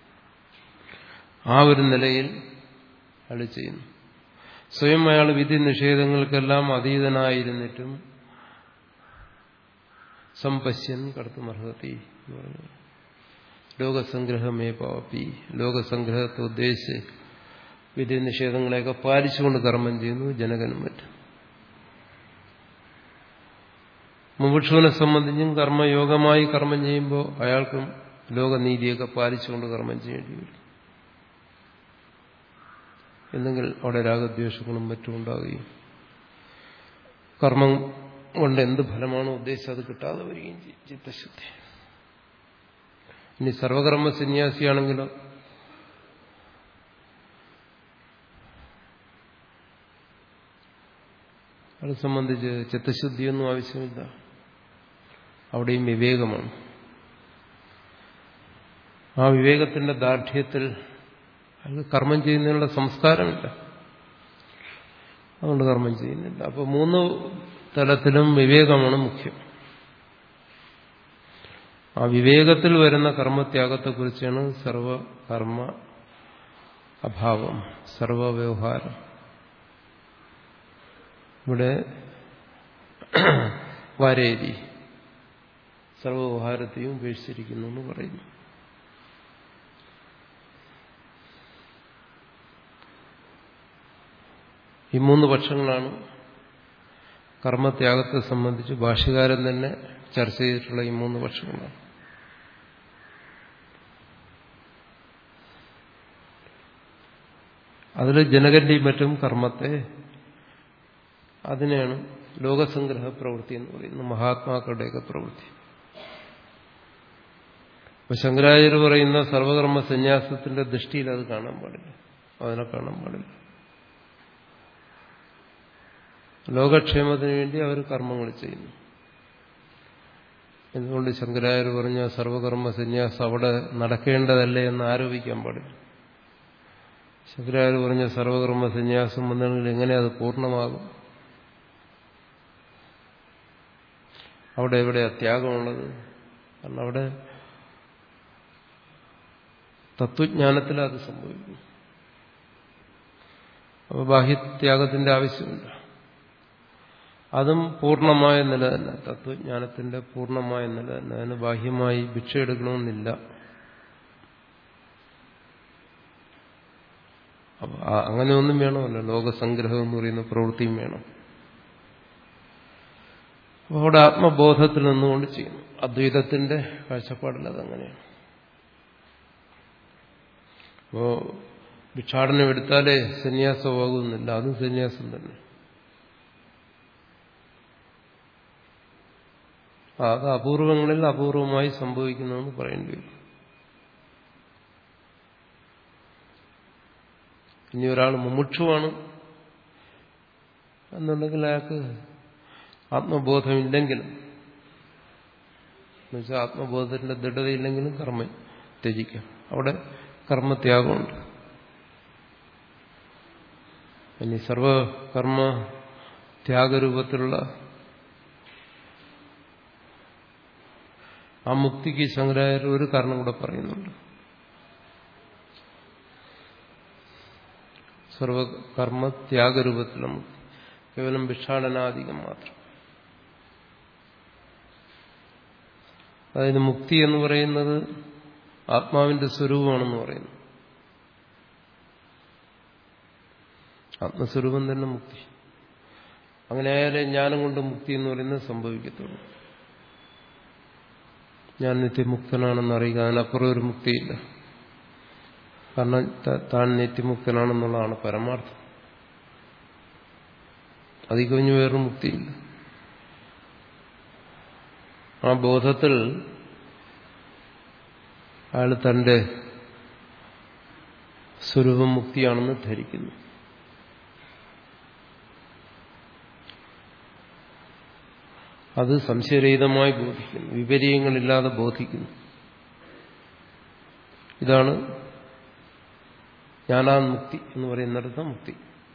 Speaker 1: ആ ഒരു നിലയിൽ അയാൾ ചെയ്യുന്നു സ്വയം അയാൾ വിധി നിഷേധങ്ങൾക്കെല്ലാം അതീതനായിരുന്നിട്ടും സമ്പശ്യൻ കടത്തുമർഹത്തി എന്ന് പറഞ്ഞു ലോകസംഗ്രഹമേ പാപ്പി ലോകസംഗ്രഹത്തെ ഉദ്ദേശിച്ച് വിധി നിഷേധങ്ങളെയൊക്കെ പാലിച്ചുകൊണ്ട് കർമ്മം ചെയ്യുന്നു ജനകനും മറ്റും മുമുക്ഷുവിനെ സംബന്ധിച്ചും കർമ്മയോഗമായി കർമ്മം ചെയ്യുമ്പോൾ അയാൾക്കും ലോകനീതിയൊക്കെ പാലിച്ചുകൊണ്ട് കർമ്മം ചെയ്യേണ്ടി വരും എന്തെങ്കിൽ അവിടെ രാഗദ്വേഷങ്ങളും മറ്റും ഉണ്ടാവുകയും കർമ്മം കൊണ്ട് എന്ത് ഫലമാണോ ഉദ്ദേശിച്ചത് അത് കിട്ടാതെ വരികയും ചെയ്യും ചിത്തശുദ്ധി ഇനി സർവകർമ്മ സന്യാസിയാണെങ്കിലോ അത് സംബന്ധിച്ച് ചിത്തശുദ്ധിയൊന്നും ആവശ്യമില്ല അവിടെയും വിവേകമാണ് ആ വിവേകത്തിന്റെ ദാർഢ്യത്തിൽ അയാൾ കർമ്മം ചെയ്യുന്നതിനുള്ള സംസ്കാരമില്ല അതുകൊണ്ട് കർമ്മം ചെയ്യുന്നില്ല അപ്പൊ മൂന്ന് തലത്തിലും വിവേകമാണ് മുഖ്യം ആ വിവേകത്തിൽ വരുന്ന കർമ്മത്യാഗത്തെക്കുറിച്ചാണ് സർവകർമ്മ അഭാവം സർവവ്യവഹാരം ഇവിടെ വാരേരി സർവവ്യവഹാരത്തെയും ഉപേക്ഷിച്ചിരിക്കുന്നു എന്ന് പറയുന്നു ഈ മൂന്ന് പക്ഷങ്ങളാണ് കർമ്മത്യാഗത്തെ സംബന്ധിച്ച് ഭാഷ്യകാരൻ തന്നെ ചർച്ച ചെയ്തിട്ടുള്ള ഈ മൂന്ന് പക്ഷങ്ങളാണ് അതിൽ ജനകന്റെയും മറ്റും കർമ്മത്തെ അതിനെയാണ് ലോകസംഗ്രഹ പ്രവൃത്തി എന്ന് പറയുന്നത് മഹാത്മാക്കളുടെയൊക്കെ പ്രവൃത്തി അപ്പൊ ശങ്കരാചാര്യ പറയുന്ന സർവകർമ്മ സന്യാസത്തിന്റെ ദൃഷ്ടിയിൽ അത് കാണാൻ പാടില്ല അതിനെ കാണാൻ പാടില്ല ലോകക്ഷേമത്തിന് വേണ്ടി അവർ കർമ്മങ്ങൾ ചെയ്യുന്നു എന്തുകൊണ്ട് ശങ്കരാചാര്യ പറഞ്ഞ സർവകർമ്മ സന്യാസം അവിടെ നടക്കേണ്ടതല്ലേ എന്ന് ആരോപിക്കാൻ പാടില്ല ശങ്കരാചാര്യ പറഞ്ഞ സർവകർമ്മ സന്യാസം വന്നെങ്കിൽ എങ്ങനെ അത് പൂർണ്ണമാകും അവിടെ എവിടെ ത്യാഗമുള്ളത് കാരണം അവിടെ തത്വജ്ഞാനത്തിൽ അത് സംഭവിക്കും അപ്പോൾ ബാഹ്യത്യാഗത്തിന്റെ ആവശ്യമില്ല അതും പൂർണ്ണമായ നില തന്നെ തത്വജ്ഞാനത്തിന്റെ പൂർണ്ണമായ നില തന്നെ അതിന് ബാഹ്യമായി ഭിക്ഷ എടുക്കണമെന്നില്ല അപ്പൊ അങ്ങനെ ഒന്നും വേണമല്ലോ ലോകസംഗ്രഹം എന്ന് പറയുന്ന പ്രവൃത്തിയും വേണം അപ്പോൾ അവിടെ ആത്മബോധത്തിൽ നിന്നുകൊണ്ട് ചെയ്യുന്നു അദ്വൈതത്തിന്റെ കാഴ്ചപ്പാടിൽ അതങ്ങനെയാണ് അപ്പോ ഭിക്ഷാടനം എടുത്താലേ സന്യാസമാകുന്നില്ല അതും സന്യാസം തന്നെ അത് അപൂർവങ്ങളിൽ അപൂർവമായി സംഭവിക്കുന്നതെന്ന് പറയേണ്ടി വരും ഇനി ഒരാൾ മുമുക്ഷുവാണ് എന്നുണ്ടെങ്കിൽ അയാൾക്ക് ആത്മബോധമില്ലെങ്കിലും എന്നുവെച്ചാൽ ആത്മബോധത്തിന്റെ ദൃഢതയില്ലെങ്കിലും കർമ്മം ത്യജിക്കാം അവിടെ കർമ്മത്യാഗമുണ്ട് ഇനി സർവകർമ്മ ത്യാഗരൂപത്തിലുള്ള ആ മുക്തിക്ക് ശങ്കരാചാര്യ ഒരു കാരണം കൂടെ പറയുന്നുണ്ട് സർവകർമ്മ ത്യാഗരൂപത്തിലുള്ള മുക്തി കേവലം ഭിക്ഷാടനാധികം മാത്രം അതായത് മുക്തി എന്ന് പറയുന്നത് ആത്മാവിന്റെ സ്വരൂപമാണെന്ന് പറയുന്നു ആത്മസ്വരൂപം തന്നെ മുക്തി അങ്ങനെ ആയാലേ ജ്ഞാനം കൊണ്ട് മുക്തി എന്ന് പറയുന്നത് സംഭവിക്കത്തുള്ളൂ ഞാൻ നിത്യമുക്തനാണെന്ന് അറിയുക അതിനപ്പുറം ഒരു മുക്തിയില്ല കാരണം താൻ നിത്യമുക്തനാണെന്നുള്ളതാണ് പരമാർത്ഥം അതിൽ കഴിഞ്ഞ് വേറൊരു മുക്തിയില്ല ആ ബോധത്തിൽ അയാൾ തന്റെ സ്വരൂപം മുക്തിയാണെന്ന് ധരിക്കുന്നു അത് സംശയരഹിതമായി ബോധിക്കുന്നു വിപരീയങ്ങളില്ലാതെ ബോധിക്കുന്നു ഇതാണ് ജ്ഞാനാമുക്തി എന്ന് പറയുന്നിടത്ത് മുക്തി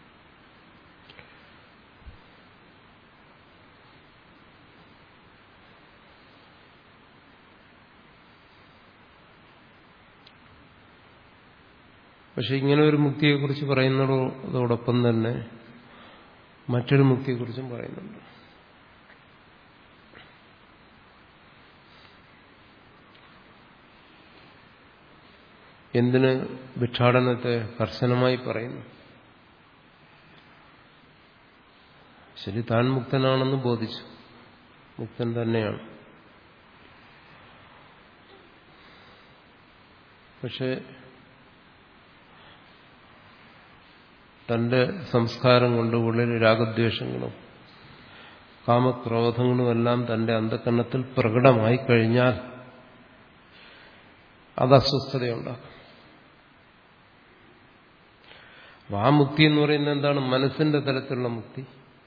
Speaker 1: പക്ഷെ ഇങ്ങനെ ഒരു മുക്തിയെക്കുറിച്ച് പറയുന്നതോടൊപ്പം തന്നെ മറ്റൊരു മുക്തിയെക്കുറിച്ചും പറയുന്നുണ്ട് എന്തിന് ഭിക്ഷാടനത്തെ കർശനമായി പറയുന്നു ശരി താൻ മുക്തനാണെന്ന് ബോധിച്ചു മുക്തൻ തന്നെയാണ് പക്ഷെ തന്റെ സംസ്കാരം കൊണ്ട് ഉള്ളിൽ രാഗദ്വേഷങ്ങളും കാമക്രോധങ്ങളും എല്ലാം തന്റെ അന്ധകരണത്തിൽ പ്രകടമായി കഴിഞ്ഞാൽ അത് അസ്വസ്ഥതയുണ്ടാക്കും അപ്പൊ ആ മുക്തി എന്ന് പറയുന്നത് എന്താണ് മനസ്സിന്റെ തലത്തിലുള്ള മുക്തി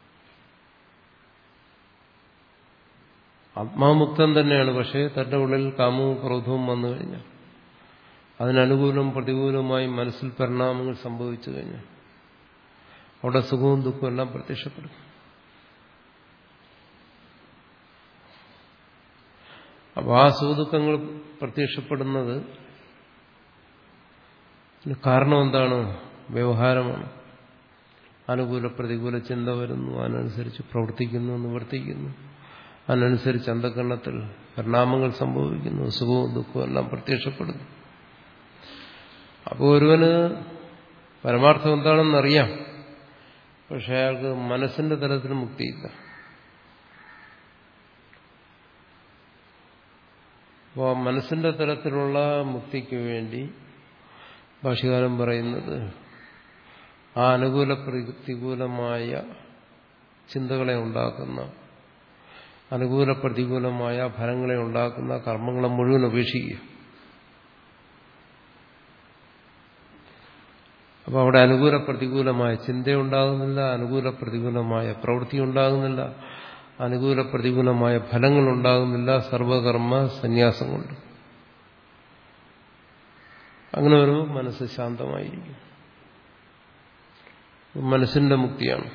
Speaker 1: ആത്മാമുക്തം തന്നെയാണ് പക്ഷേ തന്റെ ഉള്ളിൽ കാമവും ക്രോധവും വന്നു കഴിഞ്ഞാൽ അതിനനുകൂലവും പ്രതികൂലവുമായി മനസ്സിൽ പരിണാമങ്ങൾ സംഭവിച്ചു കഴിഞ്ഞാൽ അവിടെ സുഖവും ദുഃഖവും എല്ലാം പ്രത്യക്ഷപ്പെടും അപ്പോൾ ആ സുഖദുഃഖങ്ങൾ പ്രത്യക്ഷപ്പെടുന്നത് കാരണം എന്താണ് വ്യവഹാരമാണ് അനുകൂല പ്രതികൂല ചിന്ത വരുന്നു അതിനനുസരിച്ച് പ്രവർത്തിക്കുന്നു നിവർത്തിക്കുന്നു അതിനനുസരിച്ച് അന്ധകരണത്തിൽ പരിണാമങ്ങൾ സംഭവിക്കുന്നു സുഖവും ദുഃഖവും എല്ലാം പ്രത്യക്ഷപ്പെടുന്നു അപ്പോൾ ഒരുവന് പരമാർത്ഥം എന്താണെന്നറിയാം പക്ഷെ അയാൾക്ക് മനസ്സിന്റെ തലത്തിൽ മുക്തിയില്ല അപ്പോൾ മനസ്സിന്റെ തലത്തിലുള്ള മുക്തിക്ക് വേണ്ടി ഭാഷകാലം പറയുന്നത് ആ അനുകൂല പ്രതികൂലമായ ചിന്തകളെ ഉണ്ടാക്കുന്ന അനുകൂല പ്രതികൂലമായ ഫലങ്ങളെ ഉണ്ടാക്കുന്ന കർമ്മങ്ങളെ മുഴുവൻ ഉപേക്ഷിക്കുക അപ്പോൾ അവിടെ അനുകൂല പ്രതികൂലമായ ചിന്തയുണ്ടാകുന്നില്ല അനുകൂല പ്രതികൂലമായ പ്രവൃത്തി ഉണ്ടാകുന്നില്ല അനുകൂല പ്രതികൂലമായ ഫലങ്ങൾ ഉണ്ടാകുന്നില്ല സർവകർമ്മ സന്യാസം കൊണ്ട് അങ്ങനെ വരുമ്പോൾ മനസ്സ് ശാന്തമായിരിക്കും മനസ്സിന്റെ മുക്തിയാണ്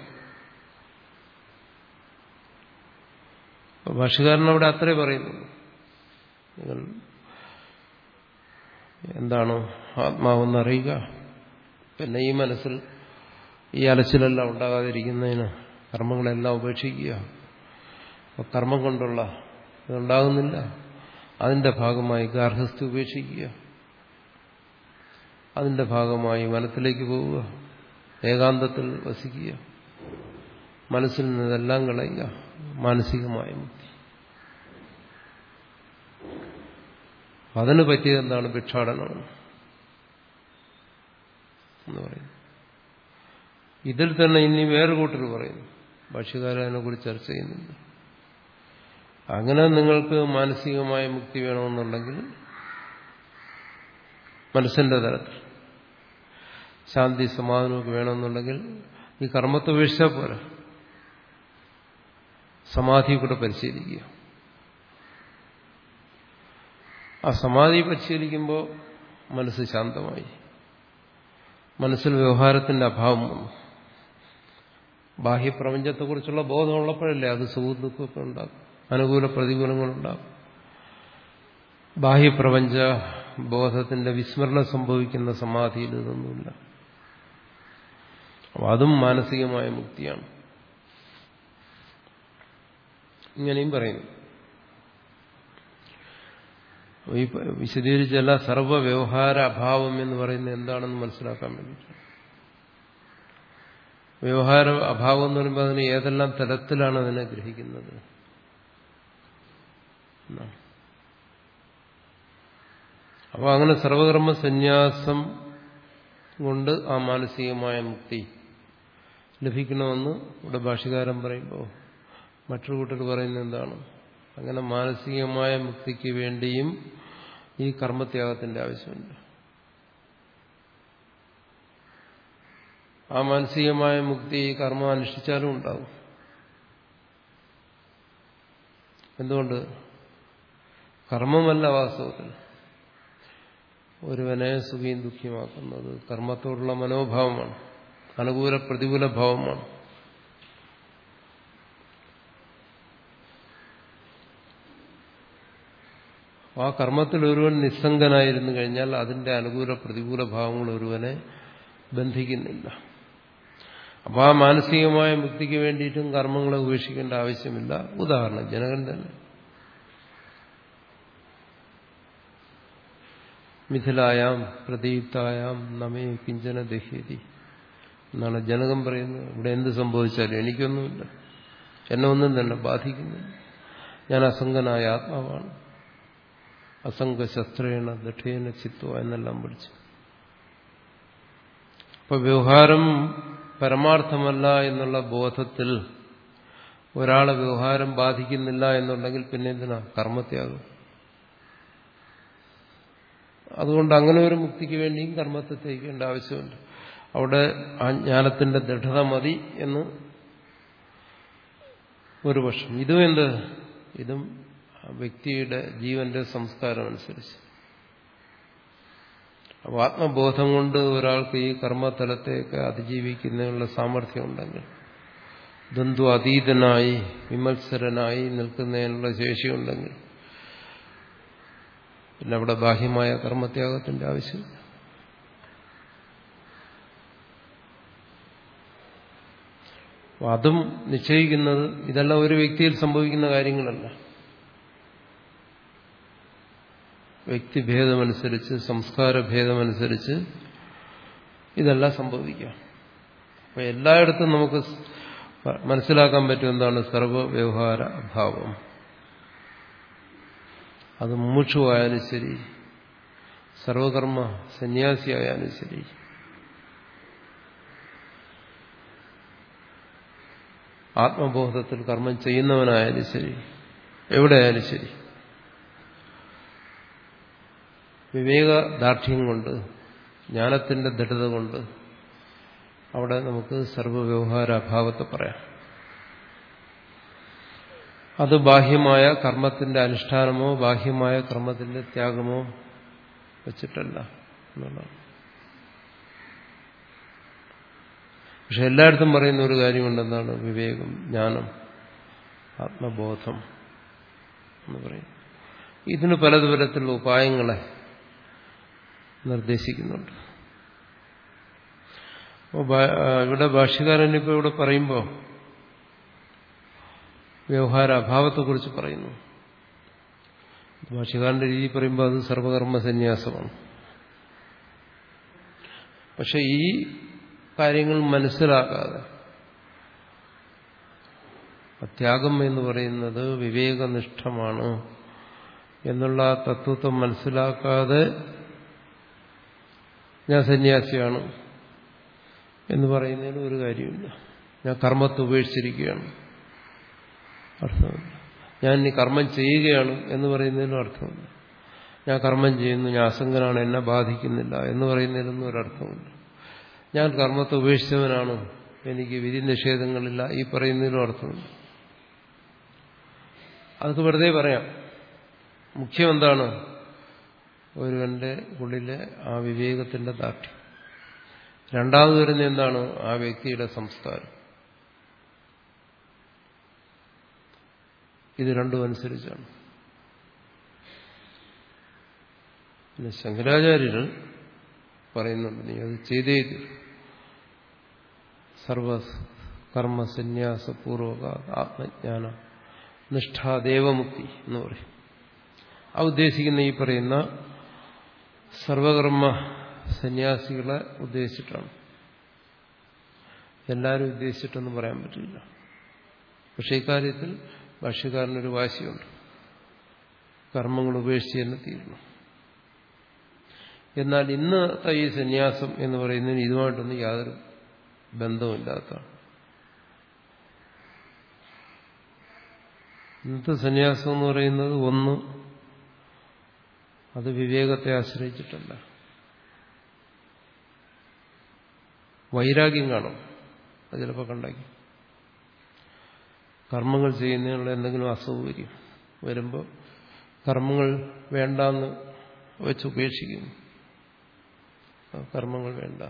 Speaker 1: ഭാഷകാരൻ അവിടെ അത്രേ പറയുന്നുള്ളൂ നിങ്ങൾ എന്താണോ ആത്മാവെന്നറിയുക പിന്നെ ഈ മനസ്സിൽ ഈ അലച്ചിലെല്ലാം ഉണ്ടാകാതിരിക്കുന്നതിന് കർമ്മങ്ങളെല്ലാം ഉപേക്ഷിക്കുക അപ്പോൾ കർമ്മം കൊണ്ടുള്ള ഇതുണ്ടാകുന്നില്ല അതിന്റെ ഭാഗമായി ഗാർഹസ്ഥ്യം ഉപേക്ഷിക്കുക അതിന്റെ ഭാഗമായി വനത്തിലേക്ക് പോവുക ഏകാന്തത്തിൽ വസിക്കുക മനസ്സിൽ നിന്നെല്ലാം കളയുക മാനസികമായ മുക്തി അതിന് പറ്റിയത് എന്താണ് ഭിക്ഷാടനം എന്ന് പറയുന്നു ഇതിൽ തന്നെ ഇനി വേറെ കൂട്ടർ പറയുന്നു ഭാഷ്യകാരനെ കുറിച്ച് ചർച്ച ചെയ്യുന്നുണ്ട് അങ്ങനെ നിങ്ങൾക്ക് മാനസികമായ മുക്തി വേണമെന്നുണ്ടെങ്കിൽ മനസ്സിന്റെ തലത്തിൽ ശാന്തി സമാധാനമൊക്കെ വേണമെന്നുണ്ടെങ്കിൽ ഈ കർമ്മത്തെ വീഴ്ച പോരാ സമാധി കൂടെ പരിശീലിക്കുക ആ സമാധി പരിശീലിക്കുമ്പോൾ മനസ്സ് ശാന്തമായി മനസ്സിൽ വ്യവഹാരത്തിന്റെ അഭാവം വന്നു ബാഹ്യപ്രപഞ്ചത്തെക്കുറിച്ചുള്ള ബോധമുള്ളപ്പോഴല്ലേ അത് സുഹൃത്തുക്കൊക്കെ ഉണ്ടാകും അനുകൂല പ്രതികൂലങ്ങളുണ്ടാകും ബാഹ്യപ്രപഞ്ച ബോധത്തിന്റെ വിസ്മരണം സംഭവിക്കുന്ന സമാധിയിൽ ഇതൊന്നുമില്ല അപ്പോൾ അതും മാനസികമായ മുക്തിയാണ് ഇങ്ങനെയും പറയുന്നു ഈ വിശദീകരിച്ചല്ല സർവ്വ വ്യവഹാര അഭാവം എന്ന് പറയുന്നത് എന്താണെന്ന് മനസ്സിലാക്കാൻ വേണ്ടിയിട്ടാണ് വ്യവഹാര അഭാവം എന്ന് പറയുമ്പോൾ അതിന് ഏതെല്ലാം തലത്തിലാണ് അതിനെ ഗ്രഹിക്കുന്നത് അപ്പോൾ അങ്ങനെ സർവകർമ്മ സന്യാസം കൊണ്ട് ആ മാനസികമായ മുക്തി ലഭിക്കണമെന്ന് ഇവിടെ ഭാഷകാരൻ പറയുമ്പോൾ മറ്റൊരു കൂട്ടർ പറയുന്നത് എന്താണ് അങ്ങനെ മാനസികമായ മുക്തിക്ക് വേണ്ടിയും ഈ കർമ്മത്യാഗത്തിന്റെ ആവശ്യമുണ്ട് ആ മാനസികമായ മുക്തി കർമ്മം അനുഷ്ഠിച്ചാലും ഉണ്ടാവും എന്തുകൊണ്ട് കർമ്മമല്ല വാസ്തവത്തിൽ ഒരുവനെ സുഖിയും ദുഃഖിയുമാക്കുന്നത് കർമ്മത്തോടുള്ള മനോഭാവമാണ് അനുകൂല പ്രതികൂല ഭാവമാണ് ആ കർമ്മത്തിൽ ഒരുവൻ നിസ്സംഗനായിരുന്നു കഴിഞ്ഞാൽ അതിന്റെ അനുകൂല പ്രതികൂല ഭാവങ്ങൾ ഒരുവനെ ബന്ധിക്കുന്നില്ല അപ്പോൾ ആ മാനസികമായ മുക്തിക്ക് വേണ്ടിയിട്ടും കർമ്മങ്ങളെ ഉപേക്ഷിക്കേണ്ട ആവശ്യമില്ല ഉദാഹരണം ജനകൻ തന്നെ മിഥിലായാം പ്രദീപ്തായാം നമേ കിഞ്ചന ദഹ്യതി എന്നാണ് ജനകം പറയുന്നത് ഇവിടെ എന്ത് സംഭവിച്ചാലും എനിക്കൊന്നുമില്ല എന്നെ ഒന്നും തന്നെ ബാധിക്കുന്നില്ല ഞാൻ അസംഗനായ ആത്മാവാണ് അസംഗശസ്ത്രേണ ദഠേന ചിത്വ എന്നെല്ലാം പഠിച്ചു അപ്പൊ വ്യവഹാരം പരമാർത്ഥമല്ല എന്നുള്ള ബോധത്തിൽ ഒരാളെ വ്യവഹാരം ബാധിക്കുന്നില്ല എന്നുണ്ടെങ്കിൽ പിന്നെ എന്തിനാ കർമ്മത്യാഗം അതുകൊണ്ട് അങ്ങനെ ഒരു മുക്തിക്ക് വേണ്ടിയും കർമ്മത്തെ തേക്കേണ്ട ആവശ്യമുണ്ട് അവിടെ ആ ജ്ഞാനത്തിന്റെ ദൃഢത മതി എന്ന് ഒരു പക്ഷം ഇതും എന്ത് ഇതും വ്യക്തിയുടെ ജീവന്റെ സംസ്കാരം അനുസരിച്ച് അപ്പോൾ ആത്മബോധം കൊണ്ട് ഒരാൾക്ക് ഈ കർമ്മതലത്തെയൊക്കെ അതിജീവിക്കുന്നതിനുള്ള സാമർഥ്യം ഉണ്ടെങ്കിൽ ദ്വന്ദ്വ അതീതനായി വിമത്സരനായി നിൽക്കുന്നതിനുള്ള ശേഷിയുണ്ടെങ്കിൽ പിന്നെ അവിടെ ബാഹ്യമായ കർമ്മത്യാഗത്തിന്റെ ആവശ്യമില്ല അതും നിശ്ചയിക്കുന്നത് ഇതെല്ലാം ഒരു വ്യക്തിയിൽ സംഭവിക്കുന്ന കാര്യങ്ങളല്ല വ്യക്തിഭേദമനുസരിച്ച് സംസ്കാരഭേദമനുസരിച്ച് ഇതെല്ലാം സംഭവിക്കാം അപ്പൊ എല്ലായിടത്തും നമുക്ക് മനസ്സിലാക്കാൻ പറ്റും എന്താണ് സർവവ്യവഹാര അഭാവം അത് മുമുക്ഷുവായാലും ശരി സർവകർമ്മ സന്യാസിയായാലും ശരി ആത്മബോധത്തിൽ കർമ്മം ചെയ്യുന്നവനായാലും ശരി എവിടെയായാലും ശരി വിവേകദാർഢ്യം കൊണ്ട് ജ്ഞാനത്തിന്റെ ദൃഢത കൊണ്ട് അവിടെ നമുക്ക് സർവവ്യവഹാര അഭാവത്തെ പറയാം അത് ബാഹ്യമായ കർമ്മത്തിന്റെ അനുഷ്ഠാനമോ ബാഹ്യമായ കർമ്മത്തിന്റെ ത്യാഗമോ വെച്ചിട്ടല്ല എന്നുള്ളതാണ് പക്ഷെ എല്ലായിടത്തും പറയുന്ന ഒരു കാര്യമുണ്ടെന്നാണ് വിവേകം ജ്ഞാനം ആത്മബോധം എന്ന് പറയും ഇതിന് പലതരത്തിലുള്ള ഉപായങ്ങളെ നിർദ്ദേശിക്കുന്നുണ്ട് ഇവിടെ ഭാഷ്യകാരൻ ഇപ്പോൾ ഇവിടെ പറയുമ്പോൾ വ്യവഹാര അഭാവത്തെക്കുറിച്ച് പറയുന്നു ഭാഷ്യകാരന്റെ രീതി പറയുമ്പോൾ അത് സർവകർമ്മ സന്യാസമാണ് പക്ഷെ ഈ കാര്യങ്ങൾ മനസ്സിലാക്കാതെ ത്യാഗം എന്ന് പറയുന്നത് വിവേകനിഷ്ഠമാണ് എന്നുള്ള തത്വത്തെ മനസ്സിലാക്കാതെ ഞാൻ സന്യാസിയാണ് എന്ന് പറയുന്നതിന് ഒരു കാര്യമില്ല ഞാൻ കർമ്മത്തെ ഉപേക്ഷിച്ചിരിക്കുകയാണ് അർത്ഥമില്ല ഞാൻ ഇനി കർമ്മം ചെയ്യുകയാണ് എന്ന് പറയുന്നതിനും അർത്ഥമില്ല ഞാൻ കർമ്മം ചെയ്യുന്നു ഞാൻ അസംഗനാണ് എന്നെ ബാധിക്കുന്നില്ല എന്ന് പറയുന്നതിനൊന്നും ഒരർത്ഥമില്ല ഞാൻ കർമ്മത്തെ ഉപേക്ഷിച്ചവനാണ് എനിക്ക് വിധി നിഷേധങ്ങളില്ല ഈ പറയുന്നതിനും അർത്ഥമില്ല അതൊക്കെ വെറുതെ പറയാം മുഖ്യം എന്താണ് ഒരുവന്റെ ഉള്ളിലെ ആ വിവേകത്തിന്റെ ദാർഢ്യം രണ്ടാമത് വരുന്ന എന്താണ് ആ വ്യക്തിയുടെ സംസ്കാരം ഇത് രണ്ടും അനുസരിച്ചാണ് പിന്നെ ശങ്കരാചാര്യർ പറയുന്നുണ്ട് നീ അത് ചെയ്തേ തീരൂ. സർവ കർമ്മസന്യാസപൂർവക ആത്മജ്ഞാന നിഷ്ഠാദേവമുക്തി എന്ന് പറയും ആ ഉദ്ദേശിക്കുന്ന ഈ പറയുന്ന സർവകർമ്മ സന്യാസികളെ ഉദ്ദേശിച്ചിട്ടാണ് എല്ലാവരും ഉദ്ദേശിച്ചിട്ടൊന്നും പറയാൻ പറ്റില്ല പക്ഷെ ഇക്കാര്യത്തിൽ ഭാഷ്യക്കാരനൊരു വാശിയുണ്ട് കർമ്മങ്ങൾ ഉപേക്ഷിച്ച് തന്നെ തീരണം എന്നാൽ ഇന്നത്തെ ഈ സന്യാസം എന്ന് പറയുന്നതിന് ഇതുമായിട്ടൊന്നും യാതൊരു ബന്ധവുമില്ലാത്തതാണ് ഇന്നത്തെ സന്യാസം എന്ന് പറയുന്നത് ഒന്ന് അത് വിവേകത്തെ ആശ്രയിച്ചിട്ടല്ല വൈരാഗ്യം കാണും അത് ചിലപ്പോൾ കണ്ടാക്കി കർമ്മങ്ങൾ ചെയ്യുന്നതിനുള്ള എന്തെങ്കിലും അസൗകര്യം വരുമ്പോൾ കർമ്മങ്ങൾ വേണ്ടാന്ന് വെച്ച് ഉപേക്ഷിക്കുന്നു ആ കർമ്മങ്ങൾ വേണ്ട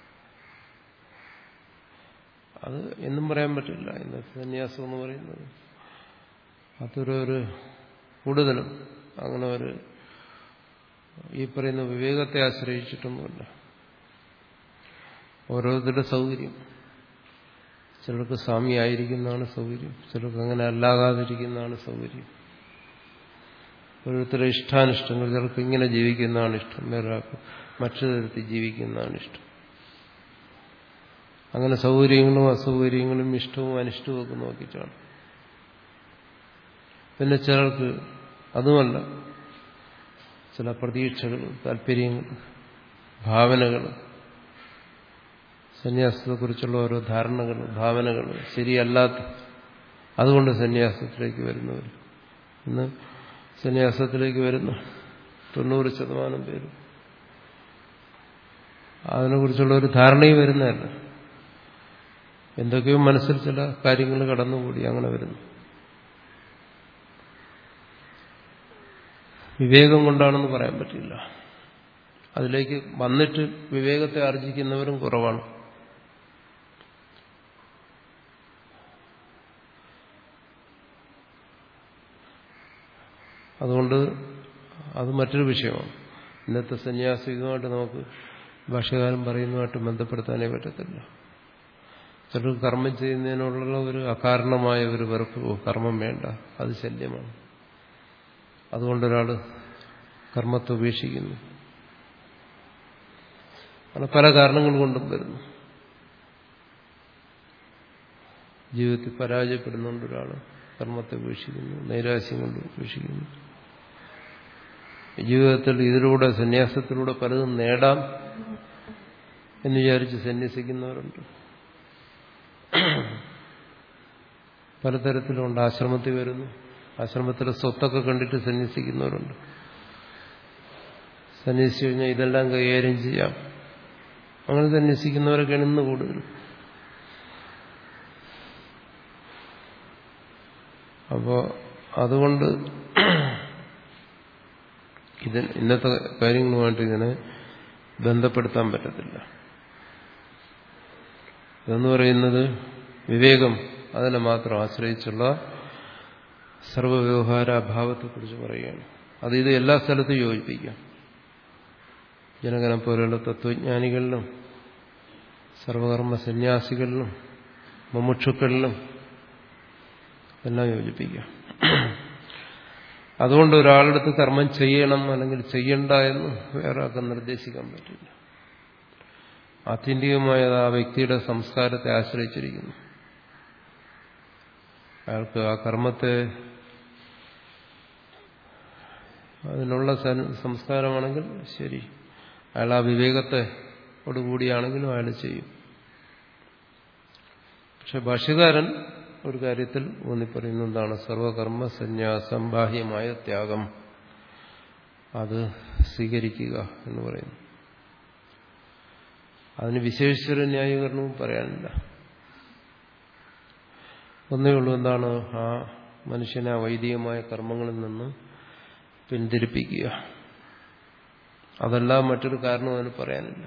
Speaker 1: അത് എന്നും പറയാൻ പറ്റില്ല ഇന്നത്തെ സന്യാസം എന്ന് പറയുന്നത് അതൊരു ഒരു കൂടുതലും അങ്ങനെ ഒരു ഈ പറയുന്ന വിവേകത്തെ ആശ്രയിച്ചിട്ടൊന്നുമില്ല ഓരോരുത്തരുടെ സൗകര്യം ചിലർക്ക് സ്വാമി ആയിരിക്കുന്നതാണ് സൗകര്യം ചിലർക്ക് അങ്ങനെ അല്ലാകാതിരിക്കുന്നതാണ് സൗകര്യം ഓരോരുത്തരുടെ ഇഷ്ടാനിഷ്ടങ്ങൾ ചിലർക്ക് ഇങ്ങനെ ജീവിക്കുന്നതാണ് ഇഷ്ടം വേറൊരാൾക്ക് മറ്റു തരത്തിൽ ജീവിക്കുന്നതാണ് ഇഷ്ടം അങ്ങനെ സൗകര്യങ്ങളും അസൗകര്യങ്ങളും ഇഷ്ടവും അനിഷ്ടവും ഒക്കെ നോക്കിയിട്ടാണ് പിന്നെ ചിലർക്ക് അതുമല്ല ചില പ്രതീക്ഷകൾ താല്പര്യങ്ങൾ ഭാവനകൾ സന്യാസത്തെക്കുറിച്ചുള്ള ഓരോ ധാരണകൾ ഭാവനകൾ ശരിയല്ലാത്ത അതുകൊണ്ട് സന്യാസത്തിലേക്ക് വരുന്നവർ ഇന്ന് സന്യാസത്തിലേക്ക് വരുന്ന തൊണ്ണൂറ് ശതമാനം പേരും അതിനെക്കുറിച്ചുള്ള ഒരു ധാരണയും വരുന്നതല്ല എന്തൊക്കെയോ മനസ്സിൽ ചില കാര്യങ്ങൾ കടന്നുകൂടി അങ്ങനെ വരുന്നു വിവേകം കൊണ്ടാണെന്ന് പറയാൻ പറ്റില്ല അതിലേക്ക് വന്നിട്ട് വിവേകത്തെ ആർജിക്കുന്നവരും കുറവാണ് അതുകൊണ്ട് അത് മറ്റൊരു വിഷയമാണ് ഇന്നത്തെ സന്യാസം ഇതുമായിട്ട് നമുക്ക് ഭാഷകാരൻ പറയുന്നതുമായിട്ട് ബന്ധപ്പെടുത്താനേ പറ്റത്തില്ല ചിലർക്ക് കർമ്മം ചെയ്യുന്നതിനുള്ള ഒരു അകാരണമായ ഒരു വെറുപ്പ് ഓ, കർമ്മം വേണ്ട അത് ശല്യമാണ് അതുകൊണ്ടൊരാൾ കർമ്മത്തെ ഉപേക്ഷിക്കുന്നു അങ്ങനെ പല കാരണങ്ങൾ കൊണ്ടും വരുന്നു ജീവിതത്തിൽ പരാജയപ്പെടുന്നുണ്ട് ഒരാൾ കർമ്മത്തെ ഉപേക്ഷിക്കുന്നു നൈരാശ്യം കൊണ്ട് ഉപേക്ഷിക്കുന്നു ജീവിതത്തിൽ ഇതിലൂടെ സന്യാസത്തിലൂടെ പലതും നേടാം എന്ന് വിചാരിച്ച് സന്യസിക്കുന്നവരുണ്ട് പലതരത്തിലുണ്ട് ആശ്രമത്തിൽ വരുന്നു ആശ്രമത്തിലെ സ്വത്തൊക്കെ കണ്ടിട്ട് സന്യസിക്കുന്നവരുണ്ട് സന്യസിച്ചു കഴിഞ്ഞാൽ ഇതെല്ലാം കൈകാര്യം ചെയ്യാം അങ്ങനെ സന്യസിക്കുന്നവരൊക്കെയാണ് ഇന്ന് കൂടുതൽ അപ്പോ അതുകൊണ്ട് ഇത് ഇന്നത്തെ കാര്യങ്ങളുമായിട്ട് ഇതിനെ ബന്ധപ്പെടുത്താൻ പറ്റത്തില്ല ഇതെന്ന് പറയുന്നത് വിവേകം അതിനെ മാത്രം ആശ്രയിച്ചുള്ള സർവവ്യവഹാര അഭാവത്തെക്കുറിച്ച് പറയുകയാണ് അത് ഇത് എല്ലാ സ്ഥലത്തും യോജിപ്പിക്കാം ജനഗണം പോലെയുള്ള തത്വജ്ഞാനികളിലും സർവകർമ്മ സന്യാസികളിലും മുമുക്ഷുക്കളിലും എല്ലാം യോജിപ്പിക്കാം അതുകൊണ്ട് ഒരാളെടുത്ത് കർമ്മം ചെയ്യണം അല്ലെങ്കിൽ ചെയ്യണ്ട എന്ന് വേറെ ആൾക്ക് നിർദ്ദേശിക്കാൻ പറ്റില്ല ആത്യന്തികമായത് ആ വ്യക്തിയുടെ സംസ്കാരത്തെ ആശ്രയിച്ചിരിക്കുന്നു അയാൾക്ക് ആ കർമ്മത്തെ അതിനുള്ള സംസ്കാരമാണെങ്കിൽ ശരി അയാൾ ആ വിവേകത്തെ കൂടിയാണെങ്കിലും അയാൾ ചെയ്യും പക്ഷെ ഭാഷ്യകാരൻ ഒരു കാര്യത്തിൽ ഊന്നിപ്പറയുന്ന എന്താണ് സർവകർമ്മ സന്യാസം ബാഹ്യമായ ത്യാഗം അത് സ്വീകരിക്കുക എന്ന് പറയുന്നു അതിന് വിശേഷിച്ചൊരു ന്യായീകരണവും പറയാനില്ല ഒന്നേ ഉള്ളൂ എന്താണ് ആ മനുഷ്യനെ വൈദികമായ കർമ്മങ്ങളിൽ നിന്ന് പിന്തിരിപ്പിക്കുക അതല്ല മറ്റൊരു കാരണം അതിന് പറയാനില്ല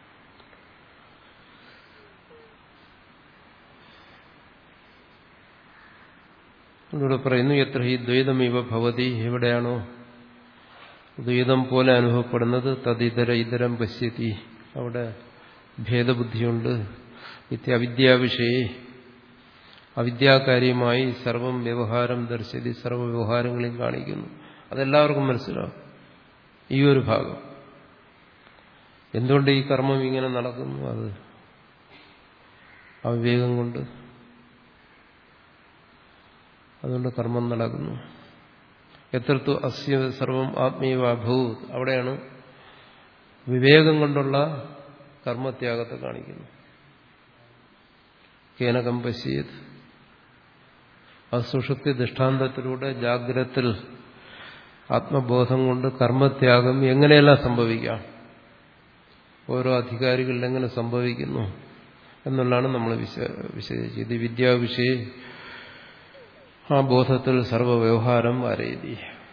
Speaker 1: ഇവിടെ പറയുന്നു എത്ര ഈ ദ്വൈതമിവ ഭവതി എവിടെയാണോ ദ്വൈതം പോലെ അനുഭവപ്പെടുന്നത് തദിതര ഇതരം പശ്യത്തി അവിടെ ഭേദബുദ്ധിയുണ്ട് നിത്യാവിദ്യാവിഷയെ അവിദ്യാകാര്യമായി സർവം വ്യവഹാരം ദർശിതി സർവ്വ വ്യവഹാരങ്ങളെയും കാണിക്കുന്നു അതെല്ലാവർക്കും മനസ്സിലാവും ഈ ഒരു ഭാഗം എന്തുകൊണ്ട് ഈ കർമ്മം ഇങ്ങനെ നടക്കുന്നു അത് അവിവേകം കൊണ്ട് അതുകൊണ്ട് കർമ്മം നടക്കുന്നു എത്രത്തു അസ്യ സർവം ആത്മീയ അഭൂത് അവിടെയാണ് വിവേകം കൊണ്ടുള്ള കർമ്മത്യാഗത്തെ കാണിക്കുന്നു കേനകം പശ്യത് അത് സുഷുപ്തി ദൃഷ്ടാന്തത്തിലൂടെ ജാഗ്രത്തിൽ ആത്മബോധം കൊണ്ട് കർമ്മത്യാഗം എങ്ങനെയെല്ലാം സംഭവിക്കാം ഓരോ അധികാരികളിൽ എങ്ങനെ സംഭവിക്കുന്നു എന്നുള്ളതാണ് നമ്മൾ വിശദീകരിച്ചത് ഇത് വിദ്യാവിഷയ ആ ബോധത്തിൽ സർവവ്യവഹാരം വരയതി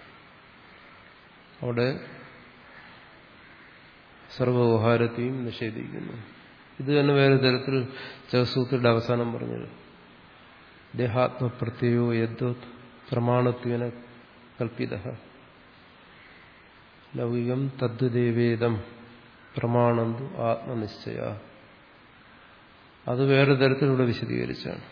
Speaker 1: അവിടെ സർവവ്യവഹാരത്തെയും നിഷേധിക്കുന്നു ഇത് തന്നെ വേറെ തരത്തിൽ ചവസൂത്രയുടെ അവസാനം പറഞ്ഞത് ദേഹാത്മപ്രത്യയോ യദ്വത് പ്രമാണത്വേന കൽപ്പിത ലൗകികം തദ്ദേവേദം പ്രമാണന്തു ആത്മനിശ്ചയ അത് വേറെ തരത്തിലൂടെ വിശദീകരിച്ചാണ്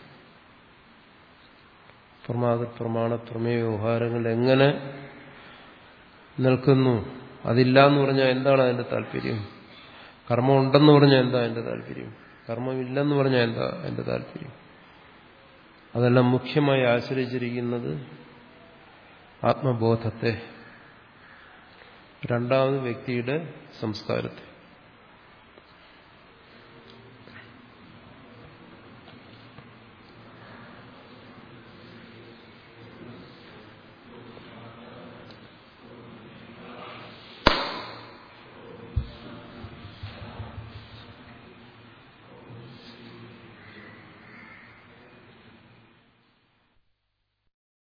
Speaker 1: പ്രമാദ പ്രമാണ പ്രമേയ വ്യവഹാരങ്ങൾ എങ്ങനെ നിൽക്കുന്നു അതില്ല എന്ന് പറഞ്ഞാൽ എന്താണ് അതിന്റെ താല്പര്യം കർമ്മം ഉണ്ടെന്ന് പറഞ്ഞാൽ എന്താ അതിന്റെ താല്പര്യം കർമ്മമില്ലെന്ന് പറഞ്ഞാൽ എന്താ അതിന്റെ താല്പര്യം അതെല്ലാം മുഖ്യമായി ആശ്രയിച്ചിരിക്കുന്നത് ആത്മബോധത്തെ രണ്ടാമത് വ്യക്തിയുടെ സംസ്കാരത്തെ